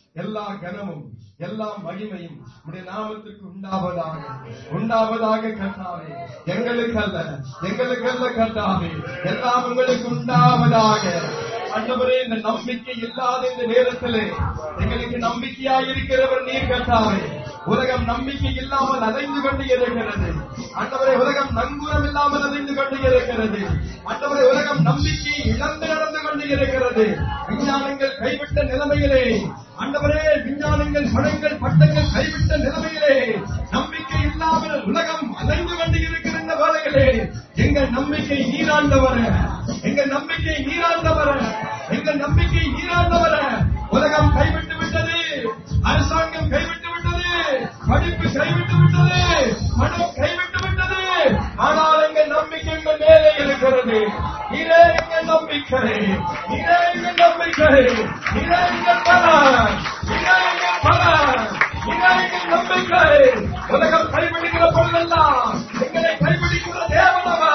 எல்லா கனமும் எல்லா மகிமையும் உடைய நாமத்திற்கு உண்டாவதாக உண்டாவதாக கர்த்தாவே எங்களுக்கு அல்ல எங்களுக்கு அல்ல கர்த்தாவே எல்லாம் உங்களுக்கு உண்டாவதாக ஆண்டவரே இந்த நம்பிக்கை இல்லாத இந்த நேரத்திலே எங்களுக்கு நம்பிக்கையாய் இருக்கிறவர் நீர் கர்த்தாவே உலகம் நம்பிக்கை இல்லாமல் அலைந்து கொண்டு இருக்கிறது ஆண்டவரே உலகம் நங்கூரம் இல்லாமல் அலைந்து கொண்டு இருக்கிறது ஆண்டவரே உலகம் நம்பிக்கை இழந்து நடந்து கொண்டு இருக்கிறது விஞ்ஞானங்கள் கைவிட்ட நிலைமையிலே ஆண்டவரே விஞ்ஞானங்கள் படங்கள் பட்டங்கள் கைவிட்ட நிலைமையிலே நம்பிக்கை இல்லாமல் உலகம் அலைந்து கொண்டு இருக்கிற இந்த வேலைகளே எங்கள் நம்பிக்கை நீராண்டவர எங்கள் நம்பிக்கை நீராண்டவர எங்கள் நம்பிக்கை நீராண்டவர உலகம் கைவிட்டு விட்டது அரசாங்கம் கைவிட்டு விட்டது படிப்பு கைவிட்டு விட்டது மனம் கைவிட்டு விட்டது ஆனால் எங்கள் நம்பிக்கை எங்கள் மேலே இருக்கிறது இதே எங்கள் நம்பிக்கை இதே எங்கள் நம்பிக்கை இதே எங்கள் பலன் இதே எங்கள் பலன் இதே எங்கள் நம்பிக்கை உலகம் கைவிடுகிற பொழுதெல்லாம் எங்களை கைவிடுகிற தேவனவா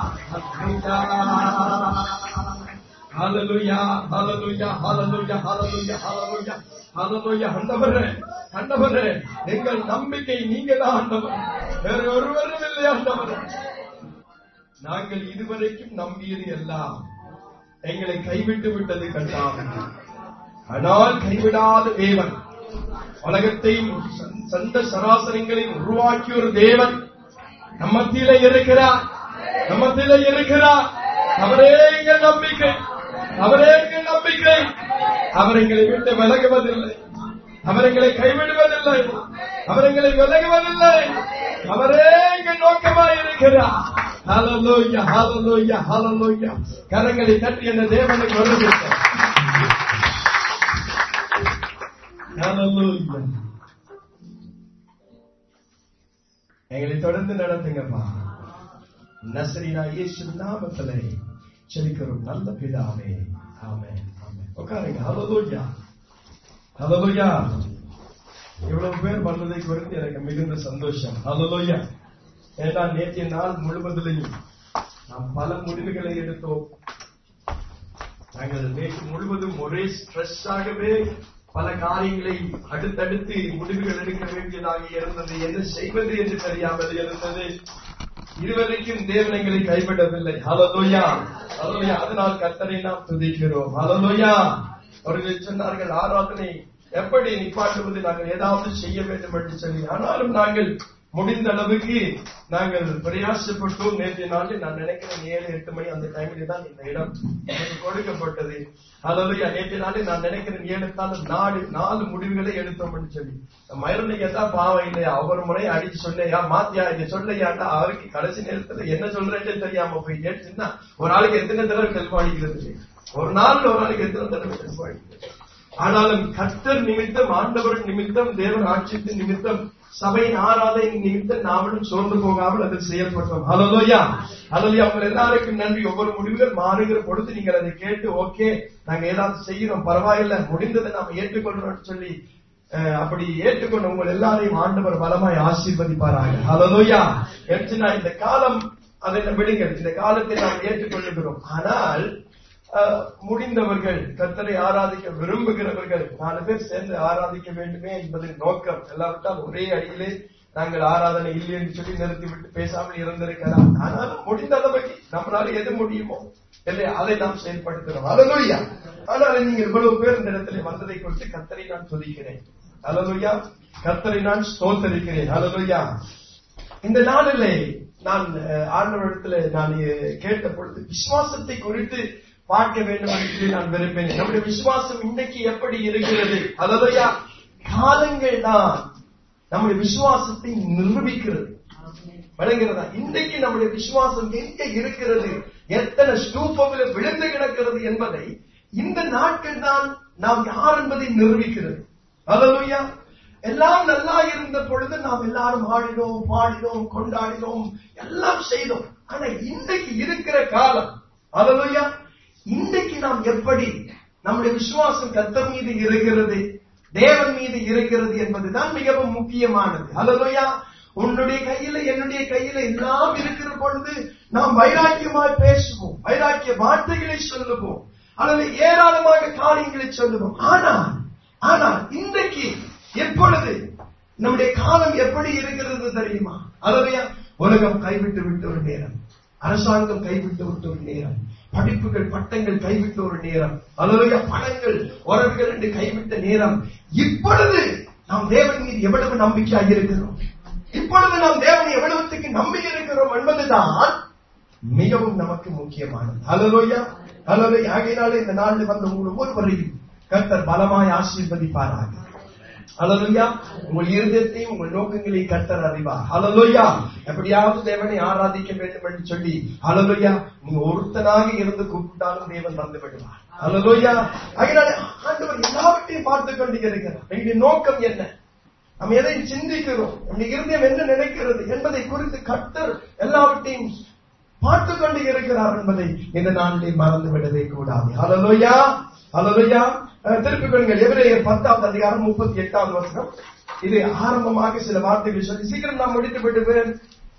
ஹalleluya ஹalleluya ஹalleluya ஹalleluya ஹalleluya ஹalleluya ஆண்டவரே ஆண்டவரே எங்கள் நம்பிக்கை நீங்க தான் ஆண்டவர் வேற ஒருவரும் இல்லை ஆண்டவர் நாங்கள் இதுவரைக்கும் நம்பியது எல்லாம் எங்களை கைவிட்டு விட்டது கண்டாம் ஆனால் கைவிடாத தேவன் உலகத்தையும் சந்த சராசரங்களையும் உருவாக்கிய ஒரு தேவன் நம்மத்திலே இருக்கிறார் நம்மத்திலே இருக்கிறார் அவரே எங்கள் நம்பிக்கை அவரே எங்கள் நம்பிக்கை அவர் எங்களை விட்டு விலகுவதில்லை அவர் எங்களை கைவிடுவதில்லை அவர் எங்களை விலகுவதில்லை அவரே எங்கள் நோக்கமாய் இருக்கிறார் ஹalleluya ஹalleluya ஹalleluya கரங்களை தட்டி அந்த தேவனுக்கு வருகிறது ஹalleluya எங்களை தொடர்ந்து நடத்துங்கப்பா நசரீனா இயேசு நாமத்திலே செபிக்கிறோம் நல்ல பிதாவே ஆமென் ஆமென் உட்காருங்க ஹalleluya ஹalleluya இவ்வளவு பேர் வந்ததை குறித்து எனக்கு மிகுந்த சந்தோஷம் ஹalleluya ஏன்னா நேற்றைய நாள் முழுவதிலையும் நாம் பல முடிவுகளை எடுத்தோம் நாங்கள் நேற்று முழுவதும் ஒரே ஸ்ட்ரெஸ் ஆகவே பல காரியங்களை அடுத்தடுத்து முடிவுகள் எடுக்க வேண்டியதாக இருந்தது என்ன செய்வது என்று தெரியாமல் இருந்தது இதுவரைக்கும் தேவன் எங்களை கைவிடவில்லை ஹலலோயா ஹலலோயா அதனால் கத்தரை நாம் துதிக்கிறோம் ஹலலோயா அவர்கள் சொன்னார்கள் ஆராதனை எப்படி நிப்பாட்டுவது நாங்கள் ஏதாவது செய்ய வேண்டும் என்று சொல்லி ஆனாலும் நாங்கள் முடிந்த அளவுக்கு நாங்கள் பிரயாசப்பட்டோம் நேற்றைய நாளில் நான் நினைக்கிறேன் ஏழு எட்டு மணி அந்த டைமில் தான் இந்த இடம் எனக்கு கொடுக்கப்பட்டது அதாவது நேற்றைய நாளில் நான் நினைக்கிறேன் ஏழு நாள் நாலு நாலு முடிவுகளை எடுத்தோம் என்று சொல்லி மயிரனுக்கு எதா பாவம் இல்லையா ஒவ்வொரு முறை அடிச்சு சொல்லையா மாத்தியா இதை சொல்லையாண்டா அவருக்கு கடைசி நேரத்துல என்ன சொல்றேன்னு தெரியாம போய் கேட்டுன்னா ஒரு ஆளுக்கு எத்தனை தடவை செல்வாடிக்கிறது ஒரு நாள் ஒரு ஆளுக்கு எத்தனை தடவை செல்வாடிக்கிறது ஆனாலும் கர்த்தர் நிமித்தம் ஆண்டவர் நிமித்தம் தேவன் ஆட்சியத்தின் நிமித்தம் சபையின் ஆராதனை நிமித்தம் நாமளும் சோர்ந்து போகாமல் அதில் செயல்பட்டோம் ஹலோயா ஹலோயா உங்கள் எல்லாருக்கும் நன்றி ஒவ்வொரு முடிவுகள் மாறுகிற பொழுது நீங்கள் அதை கேட்டு ஓகே நாங்க ஏதாவது செய்யறோம் பரவாயில்ல முடிந்ததை நாம ஏற்றுக்கொள்றோம்னு சொல்லி அஹ், அப்படி ஏற்றுக்கொண்ட உங்கள் எல்லாரையும் ஆண்டவர் பலமாய் ஆசீர்வதிப்பாராங்க ஹலோயா எடுத்துனா இந்த காலம் அதை விடுங்கள் இந்த காலத்தை நாம் ஏற்றுக்கொள்ளுகிறோம் ஆனால் அஹ், முடிந்தவர்கள் கர்த்தரை ஆராதிக்க விரும்புகிறவர்கள் நாலு பேர் சேர்ந்து ஆராதிக்க வேண்டுமே என்பதின் நோக்கம் எல்லாவற்றால் ஒரே அடியிலே நாங்கள் ஆராதனை இல்லை என்று சொல்லி நிறுத்திவிட்டு பேசாமல் இருந்திருக்கலாம் ஆனாலும் முடிந்த அளவுக்கு நம்மளால எது முடியுமோ இல்லை அதை நாம் செயல்படுத்துகிறோம் அலலுயா ஆனால் நீங்கள் இவ்வளவு பேர் இந்த இடத்துல வந்ததை குறித்து கர்த்தரை நான் துதிக்கிறேன் அலலுயா கர்த்தரை நான் ஸ்தோத்தரிக்கிறேன் அலலுயா இந்த நாளிலே நான் அஹ், ஆண்டவரிடத்துல நான் அஹ், கேட்ட பொழுது விசுவாசத்தை குறித்து பார்க்க வேண்டும் என்று சொல்லி நான் விரும்பினேன் நம்முடைய விசுவாசம் இன்னைக்கு எப்படி இருக்கிறது அலலுயா காலங்கள் தான் நம்முடைய விசுவாசத்தை நிரூபிக்கிறது வழங்குகிறதா இன்றைக்கு நம்முடைய விசுவாசம் எங்க இருக்கிறது எத்தனை ஸ்தூபங்களில் விழுந்து கிடக்கிறது என்பதை இந்த நாட்கள் தான் நாம் யார் என்பதை நிரூபிக்கிறது அல்லா எல்லாம் நல்லா இருந்த பொழுது நாம் எல்லாரும் ஆடினோம் பாடினோம் கொண்டாடினோம் எல்லாம் செய்தோம் ஆனா இன்றைக்கு இருக்கிற காலம் அல்லா இன்றைக்கு நாம் எப்படி நம்முடைய விசுவாசம் கர்த்தர் மீது இருக்கிறது தேவன் மீது இருக்கிறது என்பதுதான் மிகவும் முக்கியமானது அல்லா உன்னுடைய கையில என்னுடைய கையில எல்லாம் இருக்கிற பொழுது நாம் வைராக்கியமாய் பேசுவோம் வைராக்கிய வார்த்தைகளை சொல்லுவோம் அல்லது ஏராளமாக காரியங்களை சொல்லுவோம் ஆனால் ஆனால் இன்றைக்கு எப்பொழுது நம்முடைய காலம் எப்படி இருக்கிறது தெரியுமா அதையா உலகம் கைவிட்டு விட்ட ஒரு நேரம் அரசாங்கம் கைவிட்டு விட்ட ஒரு நேரம் படிப்புகள் பட்டங்கள் கைவிட்ட ஒரு நேரம் அலுவலக பணங்கள் உறவுகள் என்று கைவிட்ட நேரம் இப்பொழுது நாம் தேவன் மீது எவ்வளவு நம்பிக்கையாக இருக்கிறோம் இப்பொழுது நாம் தேவனை எவ்வளவுத்துக்கு நம்பி இருக்கிறோம் என்பதுதான் மிகவும் நமக்கு முக்கியமானது அலலோயா அலலை ஆகையினாலே இந்த நாளில் வந்த உங்கள் ஒவ்வொருவரையும் கர்த்தர் பலமாய் ஆசீர்வதிப்பாராக அலலுயா உங்கள் இருதயத்தையும் உங்கள் நோக்கங்களையும் கர்த்தர் அறிவார் அலலுயா எப்படியாவது தேவனை ஆராதிக்க வேண்டும் என்று சொல்லி அலலுயா நீங்க ஒருத்தனாக இருந்து கூப்பிட்டாலும் தேவன் வந்து விடுவார் அலலுயா அதனால ஆண்டவர் எல்லாவற்றையும் பார்த்து கொண்டு இருக்கிறார் எங்களுடைய நோக்கம் என்ன நம்ம எதை சிந்திக்கிறோம் நம்முடைய இருதயம் என்ன நினைக்கிறது என்பதை குறித்து கர்த்தர் எல்லாவற்றையும் பார்த்து கொண்டு இருக்கிறார் என்பதை இந்த நாளிலே மறந்து விடவே கூடாது அலலுயா அலலுயா திருப்பிக் கொள்ளுங்கள் எவரேயர் பத்தாவது அதிகாரம் முப்பத்தி எட்டாவது வருஷம் இது ஆரம்பமாக சில வார்த்தைகள் சொல்லி சீக்கிரம் நாம் முடித்து விடுவேன்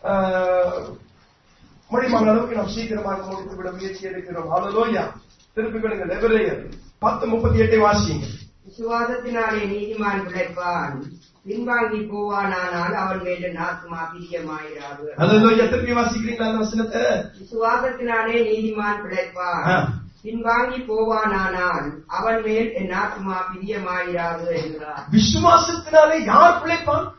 முடிமான அளவுக்கு நாம் சீக்கிரமாக முடித்து விட முயற்சி எடுக்கிறோம் அலலோயா திருப்பிக் கொள்ளுங்கள் எவரேயர் பத்து முப்பத்தி எட்டை வாசியுங்கள் விசுவாசத்தினாலே நீதிமான் பிழைப்பான் பின்வாங்கி போவானானால் அவன் மேல நாத்துமா பிரியமாயிராது அலலோயா திருப்பி வாசிக்கிறீங்களா அந்த வசனத்தை விசுவாசத்தினாலே நீதிமான் பிழைப்பான் ஆ. பின்வாங்கி போவானானால் அவன் மேல் என் ஆத்மா பிரியமாயிராது என்றார் விசுவாசத்தினாலே யார் பிழைப்பான்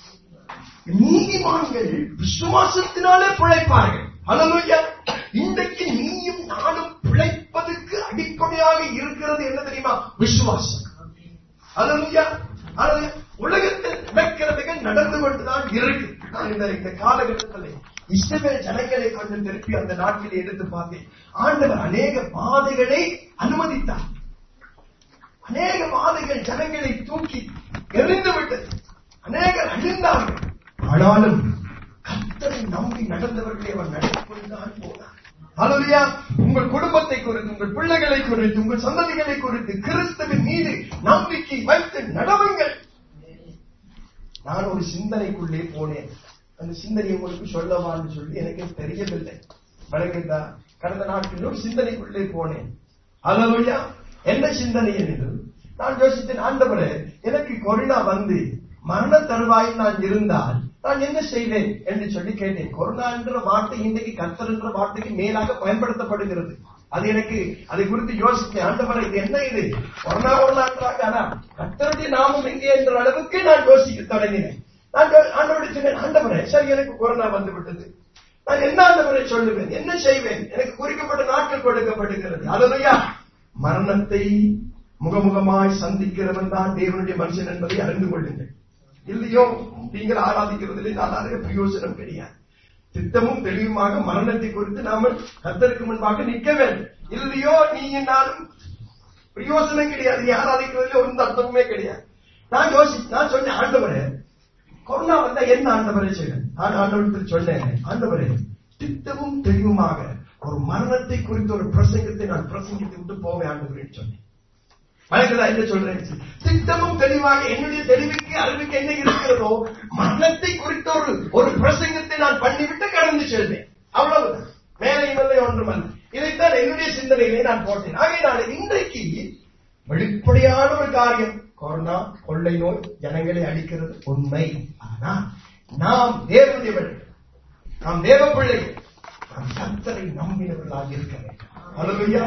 நீதிமான்கள் விசுவாசத்தினாலே பிழைப்பார்கள் அல்லா இன்றைக்கு நீயும் நானும் பிழைப்பதற்கு அடிப்படையாக இருக்கிறது என்ன தெரியுமா விசுவாசம் அல்லா உலகத்தில் நடக்கிறவைகள் நடந்து கொண்டுதான் இருக்கு நான் இந்த இந்த காலகட்டத்தில் இஸ்ரவேல் ஜனங்களை கொண்டு திருப்பி அந்த நாட்டில் எடுத்து பார்த்தேன் ஆண்டவர் அநேக பாதைகளை அனுமதித்தார் அநேக பாதைகள் ஜனங்களை தூக்கி எறிந்து விட்டது அநேகர் அழிந்தார்கள் ஆனாலும் கர்த்தரை நம்பி நடந்தவர்களை அவர் நடத்திக்கொண்டுதான் போனார் அல்லையா உங்கள் குடும்பத்தை குறித்து உங்கள் பிள்ளைகளை குறித்து உங்கள் சந்ததிகளை குறித்து கிறிஸ்துவின் மீது நம்பிக்கை வைத்து நடவுங்கள் நான் ஒரு சிந்தனைக்குள்ளே போனேன் அந்த சிந்தனை உங்களுக்கு சொல்லவான்னு சொல்லி எனக்கு தெரியவில்லை வழங்குதா கடந்த நாட்களில் ஒரு சிந்தனைக்குள்ளே போனேன் அல்லையா என்ன சிந்தனை என்று நான் யோசித்தேன் ஆண்டவரே எனக்கு கொரோனா வந்து மரண தருவாயில் நான் இருந்தால் நான் என்ன செய்வேன் என்று சொல்லி கேட்டேன் கொரோனா என்ற வார்த்தை இன்றைக்கு கர்த்தர் என்ற வார்த்தைக்கு மேலாக பயன்படுத்தப்படுகிறது அது எனக்கு அதை குறித்து யோசித்தேன் ஆண்டவரை இது என்ன இது கொரோனா கொரோனான்றாங்க ஆனா கர்த்தருடைய நாமம் எங்கே என்ற அளவுக்கு நான் யோசிக்க தொடங்கினேன் நான் யோ- ஆண்டவரை சொன்னேன் ஆண்டவரே சரி எனக்கு கொரோனா வந்து விட்டது நான் என்ன ஆண்டவரை சொல்லுவேன் என்ன செய்வேன் எனக்கு குறிக்கப்பட்ட நாட்கள் கொடுக்கப்படுகிறது அதுலையா மரணத்தை முகமுகமாய் சந்திக்கிறவன் தான் தேவனுடைய மனுஷன் என்பதை அறிந்து கொள்ளுங்கள் இல்லையோ நீங்கள் ஆராதிக்கிறதிலே நான் நிறைய பிரயோஜனம் கிடையாது திட்டமும் தெளிவுமாக மரணத்தை குறித்து நாம கத்தருக்கு முன்பாக நிற்க வேண்டும் இல்லையோ நீங்க நானும் பிரயோஜனம் கிடையாது நீ ஆராதிக்கிறதுல ஒன்றும் அர்த்தமுமே கிடையாது நான் யோசி நான் சொன்னேன் ஆண்டவரே கொரோனா வந்தா என்ன ஆண்டவரே செய்வேன் நான் ஆண்டவரத்தில் சொன்னேன் ஆண்டவரே திட்டமும் தெளிவுமாக ஒரு மரணத்தை குறித்த ஒரு பிரசங்கத்தை நான் பிரசங்கித்து விட்டு போவேன் ஆண்டவரே சொன்னேன் வழக்குதா என்ன சொல்றேன் திட்டமும் தெளிவாக என்னுடைய தெளிவுக்கு அறிவுக்கு என்ன இருக்கிறதோ மரணத்தை குறித்த ஒரு ஒரு பிரசங்கத்தை நான் பண்ணிவிட்டு கடந்து செல்வேன் அவ்வளவுதான் மேலே இல்லை ஒன்றுமல்ல இதைத்தான் என்னுடைய சிந்தனையிலே நான் போட்டேன் ஆகையினால இன்றைக்கு வெளிப்படையான ஒரு காரியம் கொரோனா கொள்ளை நோய் ஜனங்களை அழிக்கிறது உண்மை ஆனா நாம் தேவனுடையவர்கள் நாம் தேவ பிள்ளைகள் நாம் கர்த்தரை நம்பினவர்களாக இருக்க வேண்டும் அல்லையா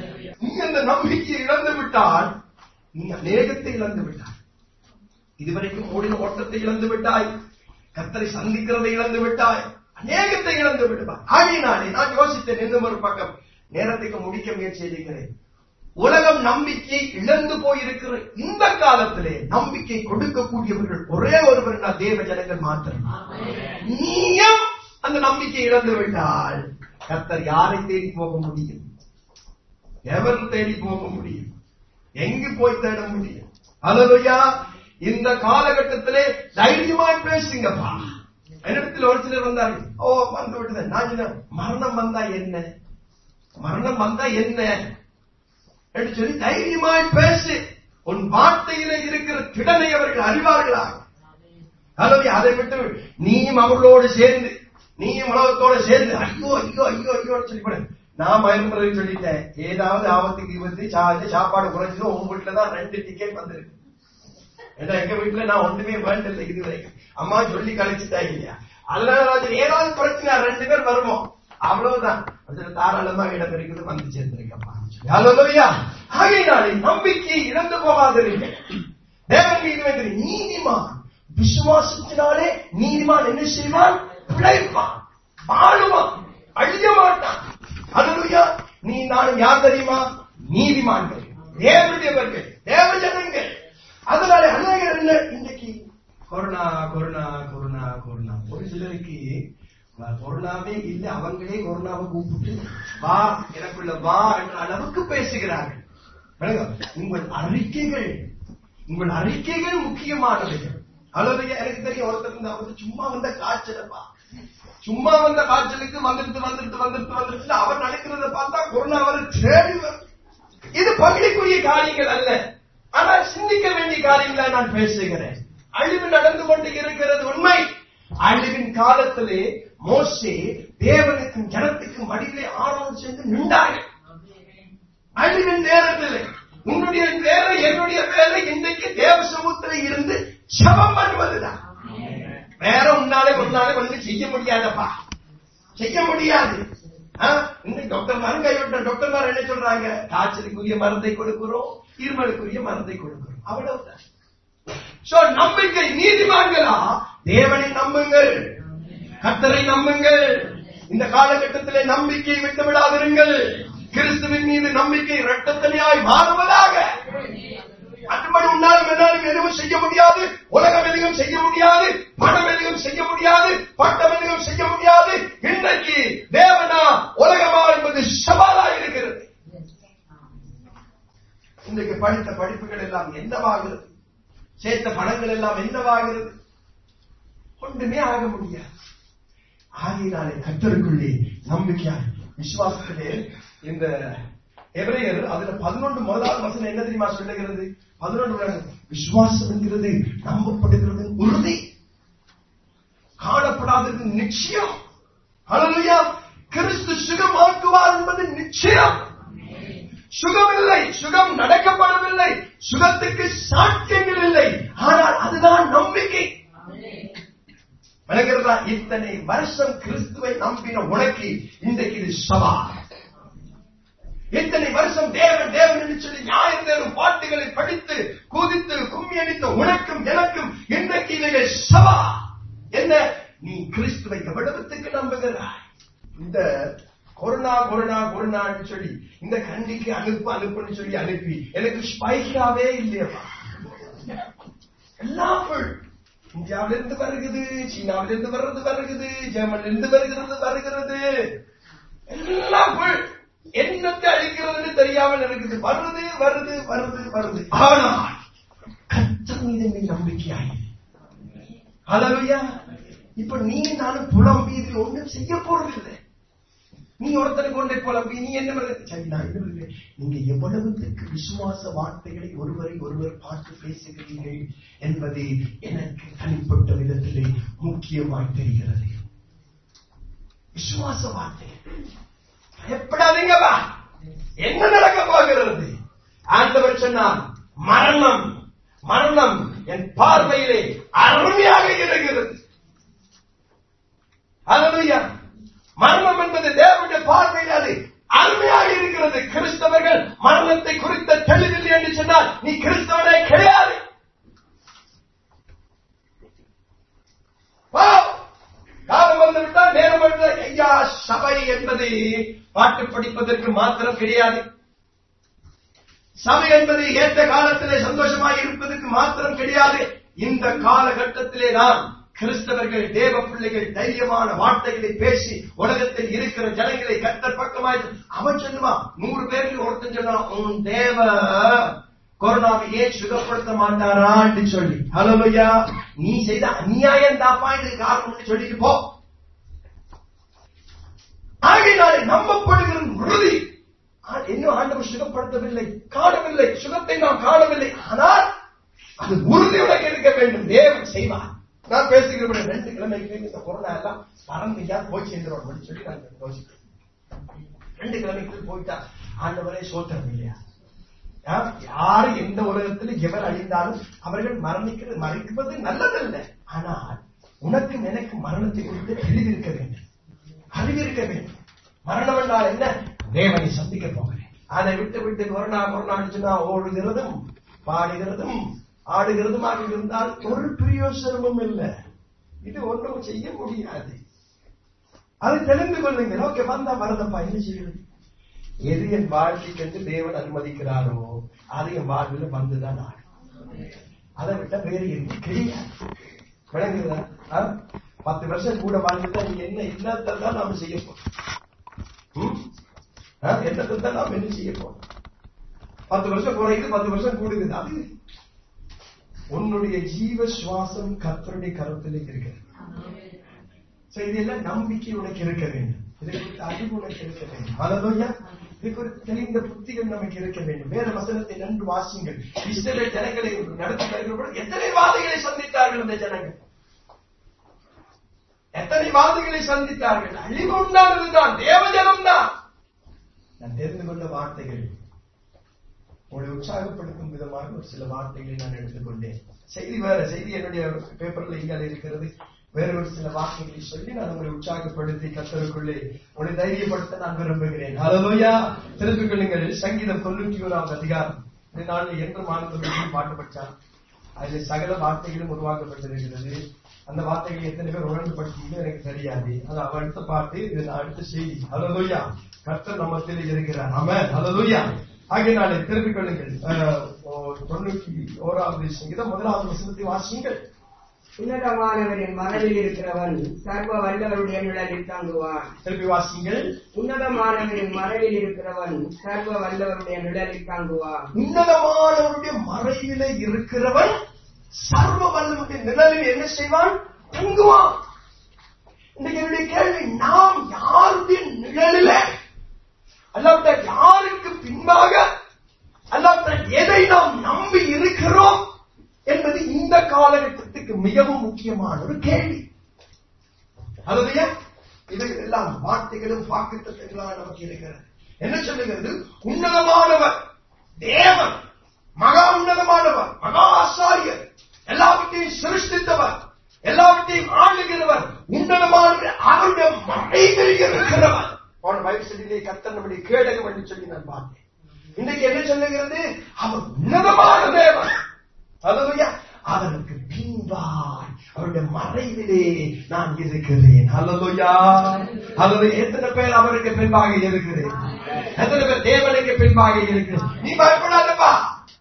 நீ அந்த நம்பிக்கையை இழந்து விட்டால் நீ அநேகத்தை இழந்து விட்டாய் இதுவரைக்கும் ஓடின ஓட்டத்தை இழந்து விட்டாய் கர்த்தரை சந்திக்கிறதை இழந்து விட்டாய் அநேகத்தை இழந்து விடுவாய் ஆகையினாலே நான் யோசித்தேன் இன்னும் ஒரு பக்கம் நேரத்துக்கு முடிக்க முயற்சி செய்கிறேன் உலகம் நம்பிக்கை இழந்து போயிருக்கிற இந்த காலத்திலே நம்பிக்கை கொடுக்கக்கூடியவர்கள் ஒரே ஒருவர் நான் தேவ ஜனங்கள் மாத்திரம் நீயும் அந்த நம்பிக்கை இழந்து விட்டால் கர்த்தர் யாரை தேடி போக முடியும் எவர் தேடி போக முடியும் எங்கு போய் தேட முடியும் அல்லையா இந்த காலகட்டத்திலே தைரியமாய் பேசுங்கப்பா என்னிடத்தில் ஒரு சிலர் வந்தார்கள் ஓ வந்து விட்டது நான் சொன்னேன், மரணம் வந்தா என்ன மரணம் வந்தா என்ன என்று சொல்லி தைரியமாய் பேசு உன் வார்த்தையில இருக்கிற திடனை அவர்கள் அறிவார்களா அல்லது அதை விட்டு நீயும் அவர்களோடு சேர்ந்து நீயும் உலகத்தோட சேர்ந்து ஐயோ ஐயோ ஐயோ ஐயோ சொல்லி போட நான் பயன்படுறது சொல்லிட்டேன் ஏதாவது ஆபத்துக்கு விபத்து சா- இது சாப்பாடு குறைஞ்சதோ உங்க வீட்டுல தான் ரெண்டு டிக்கெட் வந்திருக்கு ஏன்னா எங்க வீட்டுல நான் ஒண்ணுமே வேண்டல இது வரைக்கும் அம்மா சொல்லி கழிச்சுட்டா இல்லையா அதனால வந்து ஏதாவது பிரச்சனை ரெண்டு பேர் வருவோம் அவ்வளவுதான் அதுல தாராளமா இடம் இருக்குது வந்து சேர்ந்திருக்கப்பா ஹalleluya ஆகையினாலே நம்பிக்கை இழந்து போகாதீர்கள் தேவன் மீது நீதிமான் விசுவாசத்தினாலே நீதிமான் என்ன செய்வான் பிழைப்பான் வாழுவான் அழிய மாட்டான் ஹalleluya நீ நானும் யார் தெரியுமா நீதிமான்கள் தேவனுடையவர்கள் தேவஜனங்கள் அதனால அநேகர் என்ன இன்னைக்கு கொரோனா கொரோனா கொரோனா கொரோனா ஒரு சிலருக்கு வ- கொரோனாவே இல்ல அவங்களே கொரோனாவை கூப்பிட்டு வா எனக்குள்ள வா என்ற அளவுக்கு பேசுகிறார்கள் விளங்குதா? உங்கள் அறிக்கைகள் உங்கள் அறிக்கைகள் முக்கியமானவைகள் அல்லது எனக்கு தெரியும் ஒருத்தர் இருந்தா அவர் சும்மா வந்த காய்ச்சலப்பா சும்மா வந்த காய்ச்சலுக்கு வந்துட்டு வந்துட்டு வந்துட்டு வந்துட்டு அவர் நடக்கிறத பார்த்தா கொரோனா அவர் தேடி வரும் இது பகுதிக்குரிய காரியங்கள் அல்ல ஆனால் சிந்திக்க வேண்டிய காரியங்களை நான் பேசுகிறேன் அழிவு நடந்து கொண்டு இருக்கிறது உண்மை அழிவின் காலத்திலே மோசே தேவனுக்கும் ஜனத்துக்கும் மடியிலே ஆரோக்கியம் சென்று நின்றார்கள் அழிவின் நேரத்தில் உன்னுடைய வேலை என்னுடைய வேலை இன்றைக்கு தேவ சமூகத்தில் இருந்து ஜெபம் பண்ணுவதுதான் வேற உன்னாலே ஒன்னாலே ஒண்ணு செய்ய முடியாதப்பா செய்ய முடியாது ஆ? இன்னைக்கு டாக்டர் மருந்து கைவிட்ட டாக்டர் மார் என்ன சொல்றாங்க காய்ச்சலுக்குரிய மருந்தை கொடுக்கிறோம் இருமலுக்குரிய மருந்தை கொடுக்கிறோம் அவ்வளவுதான் சோ நம்பிக்கை நீதிமான்களா தேவனை நம்புங்கள் கர்த்தரை நம்புங்கள் இந்த காலகட்டத்திலே நம்பிக்கையை விட்டு விடாதிருங்கள் கிறிஸ்துவின் மீது நம்பிக்கை இரட்டத்தனையாய் மாறுவதாக மற்றபடி உன்னாலும் என்னாலும் எதுவும் செய்ய முடியாது உலகம் எதுவும் செய்ய முடியாது பணம் எதுவும் செய்ய முடியாது பட்டம் எதுவும் செய்ய முடியாது இன்றைக்கு தேவனா உலகமா என்பது சவாலா இருக்கிறது இன்றைக்கு படித்த படிப்புகள் எல்லாம் என்னவாகிறது சேர்த்த பணங்கள் எல்லாம் என்னவாகிறது ஒன்றுமே ஆக முடியாது ஆகையினாலே கத்தருக்குள்ளே நம்பிக்கையாய் விசுவாசத்திலே இந்த எபிரேயர் அதுல பதினொன்று முதலாவது வசனம் என்ன தெரியுமா சொல்லுகிறது பதினொன்று விசுவாசம் என்கிறது நம்பப்படுகிறது உறுதி காணப்படாதது நிச்சயம் ஹalleluya கிறிஸ்து சுகமாக்குவார் என்பது நிச்சயம் சுகம் இல்லை சுகம் நடக்கப்படவில்லை சுகத்துக்கு சாத்தியங்கள் இல்லை ஆனால் அதுதான் நம்பிக்கை விளங்குறதா இத்தனை வருஷம் கிறிஸ்துவை நம்பின உனக்கு இன்றைக்கு இது சவால் இத்தனை வருஷம் தேவன் தேவன் என்று சொல்லி நியாயம் தேரும் பாட்டுகளை படித்து குதித்து கும்மி அடித்த உனக்கும் எனக்கும் இன்றைக்கு இதை சவா என்ன நீ கிறிஸ்துவை எவ்வளவுத்துக்கு நம்புகிறாய் இந்த கொரோனா கொரோனா கொரோனான்னு சொல்லி இந்த கண்டிக்கு அனுப்பு அனுப்புன்னு சொல்லி அனுப்பி எனக்கு ஸ்பைக்காவே இல்லையப்பா எல்லாம் full. இந்தியாவில இருந்து வருகிறது சீனாவில இருந்து வர்றது வருகிறது ஜெர்மன்ல இருந்து வருகிறது வருகிறது எல்லாம் full. என்னத்தை அழிக்கிறதுன்னு தெரியாமல் இருக்குது வருது வருது வருது வருது ஆனால் கர்த்தர் மீது நீ நம்பிக்கையாய் ஹalleluya இப்ப நீ நானும் புலம்பி இதில் ஒன்றும் செய்ய போறதில்லை நீ ஒருத்தனை கொண்டே புலம்பி நீ என்ன பண்ணுற? சரி நான் என்ன பண்ணுறேன்? நீங்க எவ்வளவுக்கு விசுவாச வார்த்தைகளை ஒருவரை ஒருவர் பார்த்து பேசுகிறீர்கள் என்பது எனக்கு தனிப்பட்ட விதத்திலே முக்கியமாய் தெரிகிறது விசுவாச வார்த்தைகள் பயப்படாதீங்கப்பா என்ன நடக்க போகிறது ஆண்டவர் சொன்னார் மரணம் மரணம் என் பார்வையிலே அருமையாக இருக்கிறது அல்லேலூயா மரணம் என்பது தேவனுடைய பார்வையில் அது அருமையாக இருக்கிறது கிறிஸ்தவர்கள் மரணத்தை குறித்த தெளிவில்லை என்று சொன்னால் நீ கிறிஸ்தவனே கிடையாது வா. காலம் வந்து விட்டால் நேரம் வந்து ஐயா சபை என்பது பாட்டு படிப்பதற்கு மாத்திரம் கிடையாது சபை என்பது ஏற்ற காலத்திலே சந்தோஷமாய் இருப்பதற்கு மாத்திரம் கிடையாது இந்த காலகட்டத்திலே தான் கிறிஸ்தவர்கள் தேவ பிள்ளைகள் தைரியமான வார்த்தைகளை பேசி உலகத்தில் இருக்கிற ஜனங்களை கத்தர் பக்கமாய் அவன் சொல்லுமா நூறு பேருக்கு ஒருத்தன் சொல்லுவான் உன் தேவ கொரோனாவை ஏன் சுகப்படுத்த மாட்டாரான்னு சொல்லி ஹலோயா நீ செய்த அநியாயம் தாப்பா இதுக்கு காரணம்னு சொல்லிட்டு போ ஆகையினாலே நம்பப்படுகிற உறுதி ஆ- இன்னும் ஆண்டவர் சுகப்படுத்தவில்லை காணவில்லை சுகத்தை நாம் காணவில்லை ஆனால் அது உறுதியுடன் இருக்க வேண்டும் தேவன் செய்வார் நான் பேசுகிறபடி ரெண்டு கிழமைக்கு இந்த கொரோனா எல்லாம் பறந்து எங்கேயாவது போய் சேர்ந்துடும் அப்படின்னு சொல்லி நான் யோசிக்கிறேன் ரெண்டு கிழமைக்கு போயிட்டா ஆண்டவரே சோத்திரம் இல்லையா ஆ, யாரு எந்த உலகத்துல எவர் அழிந்தாலும் அவர்கள் மரணிக்கிறது மறைப்பது நல்லதல்ல ஆனால் உனக்கும் எனக்கு மரணத்தை குறித்து தெளிவிருக்க வேண்டும் அறிவிருக்க வேண்டும் மரணம் என்றால் என்ன தேவனை சந்திக்க போகிறேன் அதை விட்டு விட்டு கொரோனா கொரோனா ஓடுகிறதும் பாடுகிறதும் ஆடுகிறதுமாக இருந்தால் ஒரு பிரயோசனமும் இல்லை இது ஒன்றும் செய்ய முடியாது அதை தெரிந்து கொள்ளுங்கள் ஓகே வந்தா வரதப்பா என்ன செய்யறது எது என் வாழ்க்கைக்கு என்று தேவன் அனுமதிக்கிறாரோ அது என் வாழ்வில் வந்துதான் ஆகும் அதை விட்ட வேறு எதுவும் கிடையாது விளங்குதா ஆ? பத்து வருஷம் கூட வாழ்ந்துட்டா நீ என்ன இல்லாத தான் நாம செய்ய போறோம் ம்? ஆ? என்னத்தை தான் நாம் என்ன செய்ய போறோம் பத்து வருஷம் குறையுது பத்து வருஷம் கூடுது அது உன்னுடைய ஜீவ சுவாசம் கர்த்தருடைய கருத்திலே இருக்கிறது So, இதெல்லாம் நம்பிக்கை உனக்கு இருக்க வேண்டும் இதை குறித்து அறிவு உனக்கு இருக்க வேண்டும் ஹalleluya இது குறித்து தெளிந்த புத்திகள் நமக்கு இருக்க வேண்டும் வேற வசனத்தை நன்கு வாசியுங்கள் இஸ்ரவேல் ஜனங்களை நடத்தி வருகிற பொழுது எத்தனை வாதைகளை சந்தித்தார்கள் அந்த ஜனங்கள் எத்தனை வாதைகளை சந்தித்தார்கள் அழிவு உண்டானதுதான் தேவஜனம் தான் நான் தெரிந்து கொண்ட வார்த்தைகள் உங்களை உற்சாகப்படுத்தும் விதமாக ஒரு சில வார்த்தைகளை நான் எடுத்துக்கொண்டேன் செய்தி வேற செய்தி என்னுடைய பேப்பர்ல இங்கே இருக்கிறது வேற ஒரு சில வார்த்தைகளை சொல்லி நான் உங்களை உற்சாகப்படுத்தி கத்தருக்குள்ளே உங்களை தைரியப்படுத்த நான் விரும்புகிறேன் ஹalleluya தெரிந்து கொள்ளுங்கள் சங்கீதம் தொண்ணூற்றி ஓராவது அதிகாரம் இந்த நாளில் என்று மாணவர்கள் பாட்டு படிச்சார் அதுல சகல வார்த்தைகளும் உருவாக்கப்பட்டிருக்கிறது அந்த வார்த்தைகளை எத்தனை பேர் உணர்ந்துபடுத்தீங்க எனக்கு தெரியாது அது அவ அடுத்த பாட்டு இது நான் அடுத்த செய்தி ஹalleluya கர்த்தர் நம்மத்தில் இருக்கிறார் ஆமென் ஹalleluya ஆகையினாலே திருப்பிக் கொள்ளுங்கள் அஹ், ஓ- தொண்ணூற்றி ஓராவது சங்கீதம் முதலாவது வசனத்தை வாசியுங்கள் உன்னதமானவரின் மனதில் இருக்கிறவன் சர்வ வல்லவருடைய நிழலில் தங்குவான் திருப்பி வாசியுங்கள் உன்னதமானவரின் மனதில் இருக்கிறவன் சர்வ வல்லவருடைய நிழலில் தங்குவான் உன்னதமானவருடைய மறைவிலே இருக்கிறவன் சர்வ வல்லவருடைய நிழலில் என்ன செய்வான் தங்குவான் இன்னைக்கு என்னுடைய கேள்வி நாம் யாருடைய நிழலிலே அல்லாவிட்ட யாருக்கு பின்பாக அல்லாவிட்ட எதை நாம் நம்பி இருக்கிறோம் என்பது இந்த காலகட்டத்துக்கு மிகவும் முக்கியமான ஒரு கேள்வி அதுடைய இது எல்லாம் வார்த்தைகளும் வாக்குத்தத்தங்களாக நமக்கு இருக்கிறது என்ன சொல்லுகிறது உன்னதமானவர் தேவன் மகா உன்னதமானவர் மகா ஆசாரியர் எல்லாவற்றையும் சிருஷ்டித்தவர் எல்லாவற்றையும் ஆளுகிறவர் உன்னதமானவர் அவருடைய மறைவில் இருக்கிறவர் போன வயசுலே கர்த்தர் நம்முடைய கேடகம் என்று சொல்லி நான் பார்த்தேன் இன்னைக்கு என்ன சொல்லுகிறது அவர் உன்னதமான தேவன் அல்லவையா அவருக்கு பின்பாய் அவருடைய மறைவிலே நான் இருக்கிறேன் அல்லவையா அல்லது எத்தனை பேர் அவருக்கு பின்பாக இருக்கிறேன் எத்தனை பேர் தேவனுக்கு பின்பாக இருக்கிறேன் நீ பயப்படாதப்பா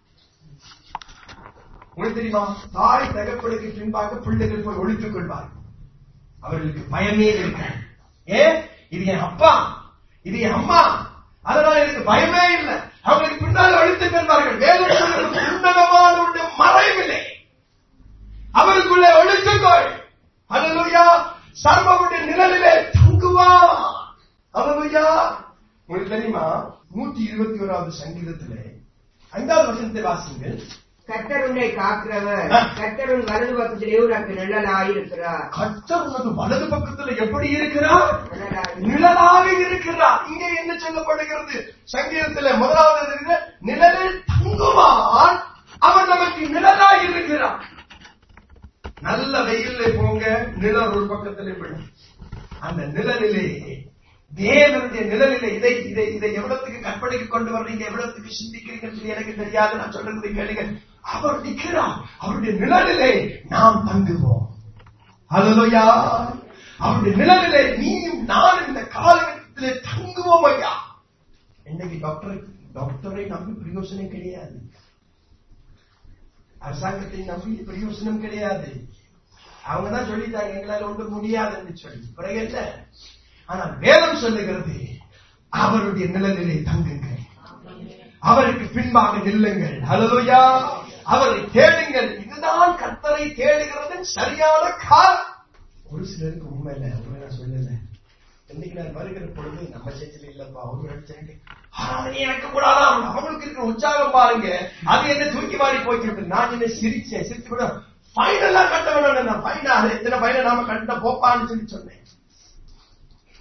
உங்களுக்கு தெரியுமா தாய் தகப்பனுக்கு பின்பாக பிள்ளைகள் போய் ஒழித்துக் கொள்வார் அவர்களுக்கு பயமே இருக்காது ஏன் இது என் அப்பா இது என் அம்மா அதனால எனக்கு பயமே இல்லை அவங்களுக்கு பின்னால் ஒழித்துக் கொள்வார்கள் வேலை உன்னதமானவருடைய மறைவிலே அவருக்குள்ளே ஒழித்துக்கொள் அல்லா சர்வமுடைய நிழலிலே தங்குவா அல்லா உங்களுக்கு தெரியுமா நூத்தி இருபத்தி ஓராவது சங்கீதத்திலே ஐந்தாவது வசனத்தை வாசிங்கள் கர்த்தருண்டை காக்கிறவர் ஆ. கர்த்தருன் வலது பக்கத்திலே உனக்கு நிழலாயிருக்கிறார் கர்த்தர் உனது வலது பக்கத்துல எப்படி இருக்கிறார் நிழலாய் நிழலாக இருக்கிறார் இங்கே என்ன சொல்லப்படுகிறது சங்கீதத்துல முதலாவது இருக்கிற நிழலில் தங்குவான் அவன் நமக்கு நிழலாக இருக்கிறான் நல்ல வெயில்ல போங்க நிழல் ஒரு பக்கத்துல விடும் அந்த நிழலிலே தேவனுடைய நிழலிலே இதை இதை இதை எவ்வளவுக்கு கற்பனைக்கு கொண்டு வர்றீங்க எவ்வளவுக்கு சிந்திக்கிறீங்கன்னு சொல்லி எனக்கு தெரியாது நான் சொல்றது கேளுங்க அவர் நிற்கிறார் அவருடைய நிழலிலே நாம் தங்குவோம் அல்லையா அவருடைய நிழலிலே நீயும் நானும் இந்த காலகட்டத்திலே தங்குவோம் ஐயா இன்னைக்கு டாக்டரை டாக்டரை நம்பி பிரயோசனம் கிடையாது அரசாங்கத்தை நம்பி பிரயோசனம் கிடையாது அவங்க தான் சொல்லிட்டாங்க எங்களால ஒன்றும் முடியாதுன்னு சொல்லி பிறகு என்ன ஆனால் வேதம் சொல்லுகிறது அவருடைய நிழலிலே தங்குங்கள் அவருக்கு பின்பாக நில்லுங்கள் ஹalleluya அவரை தேடுங்கள் இதுதான் கர்த்தரை தேடுகிறதன் சரியான காலம் ஒரு சிலருக்கு உண்மை இல்லை உண்மை நான் சொல்லல இன்னைக்கு நான் வருகிற பொழுது நம்ம சேர்ச்சில இல்லப்பா அவங்க அடிச்சாங்க ஆராதனை எனக்கு கூடாதான் அவங்களுக்கு இருக்கிற உற்சாகம் பாருங்க அது என்ன தூக்கி மாறி போய்க்கிட்டு நான் என்ன சிரிச்சேன் சிரிச்சு விட ஃபைனலா கட்ட வேணும் நான் ஃபைனா எத்தனை ஃபைனல் நாம கட்ட போப்பான்னு சொல்லி சொன்னேன்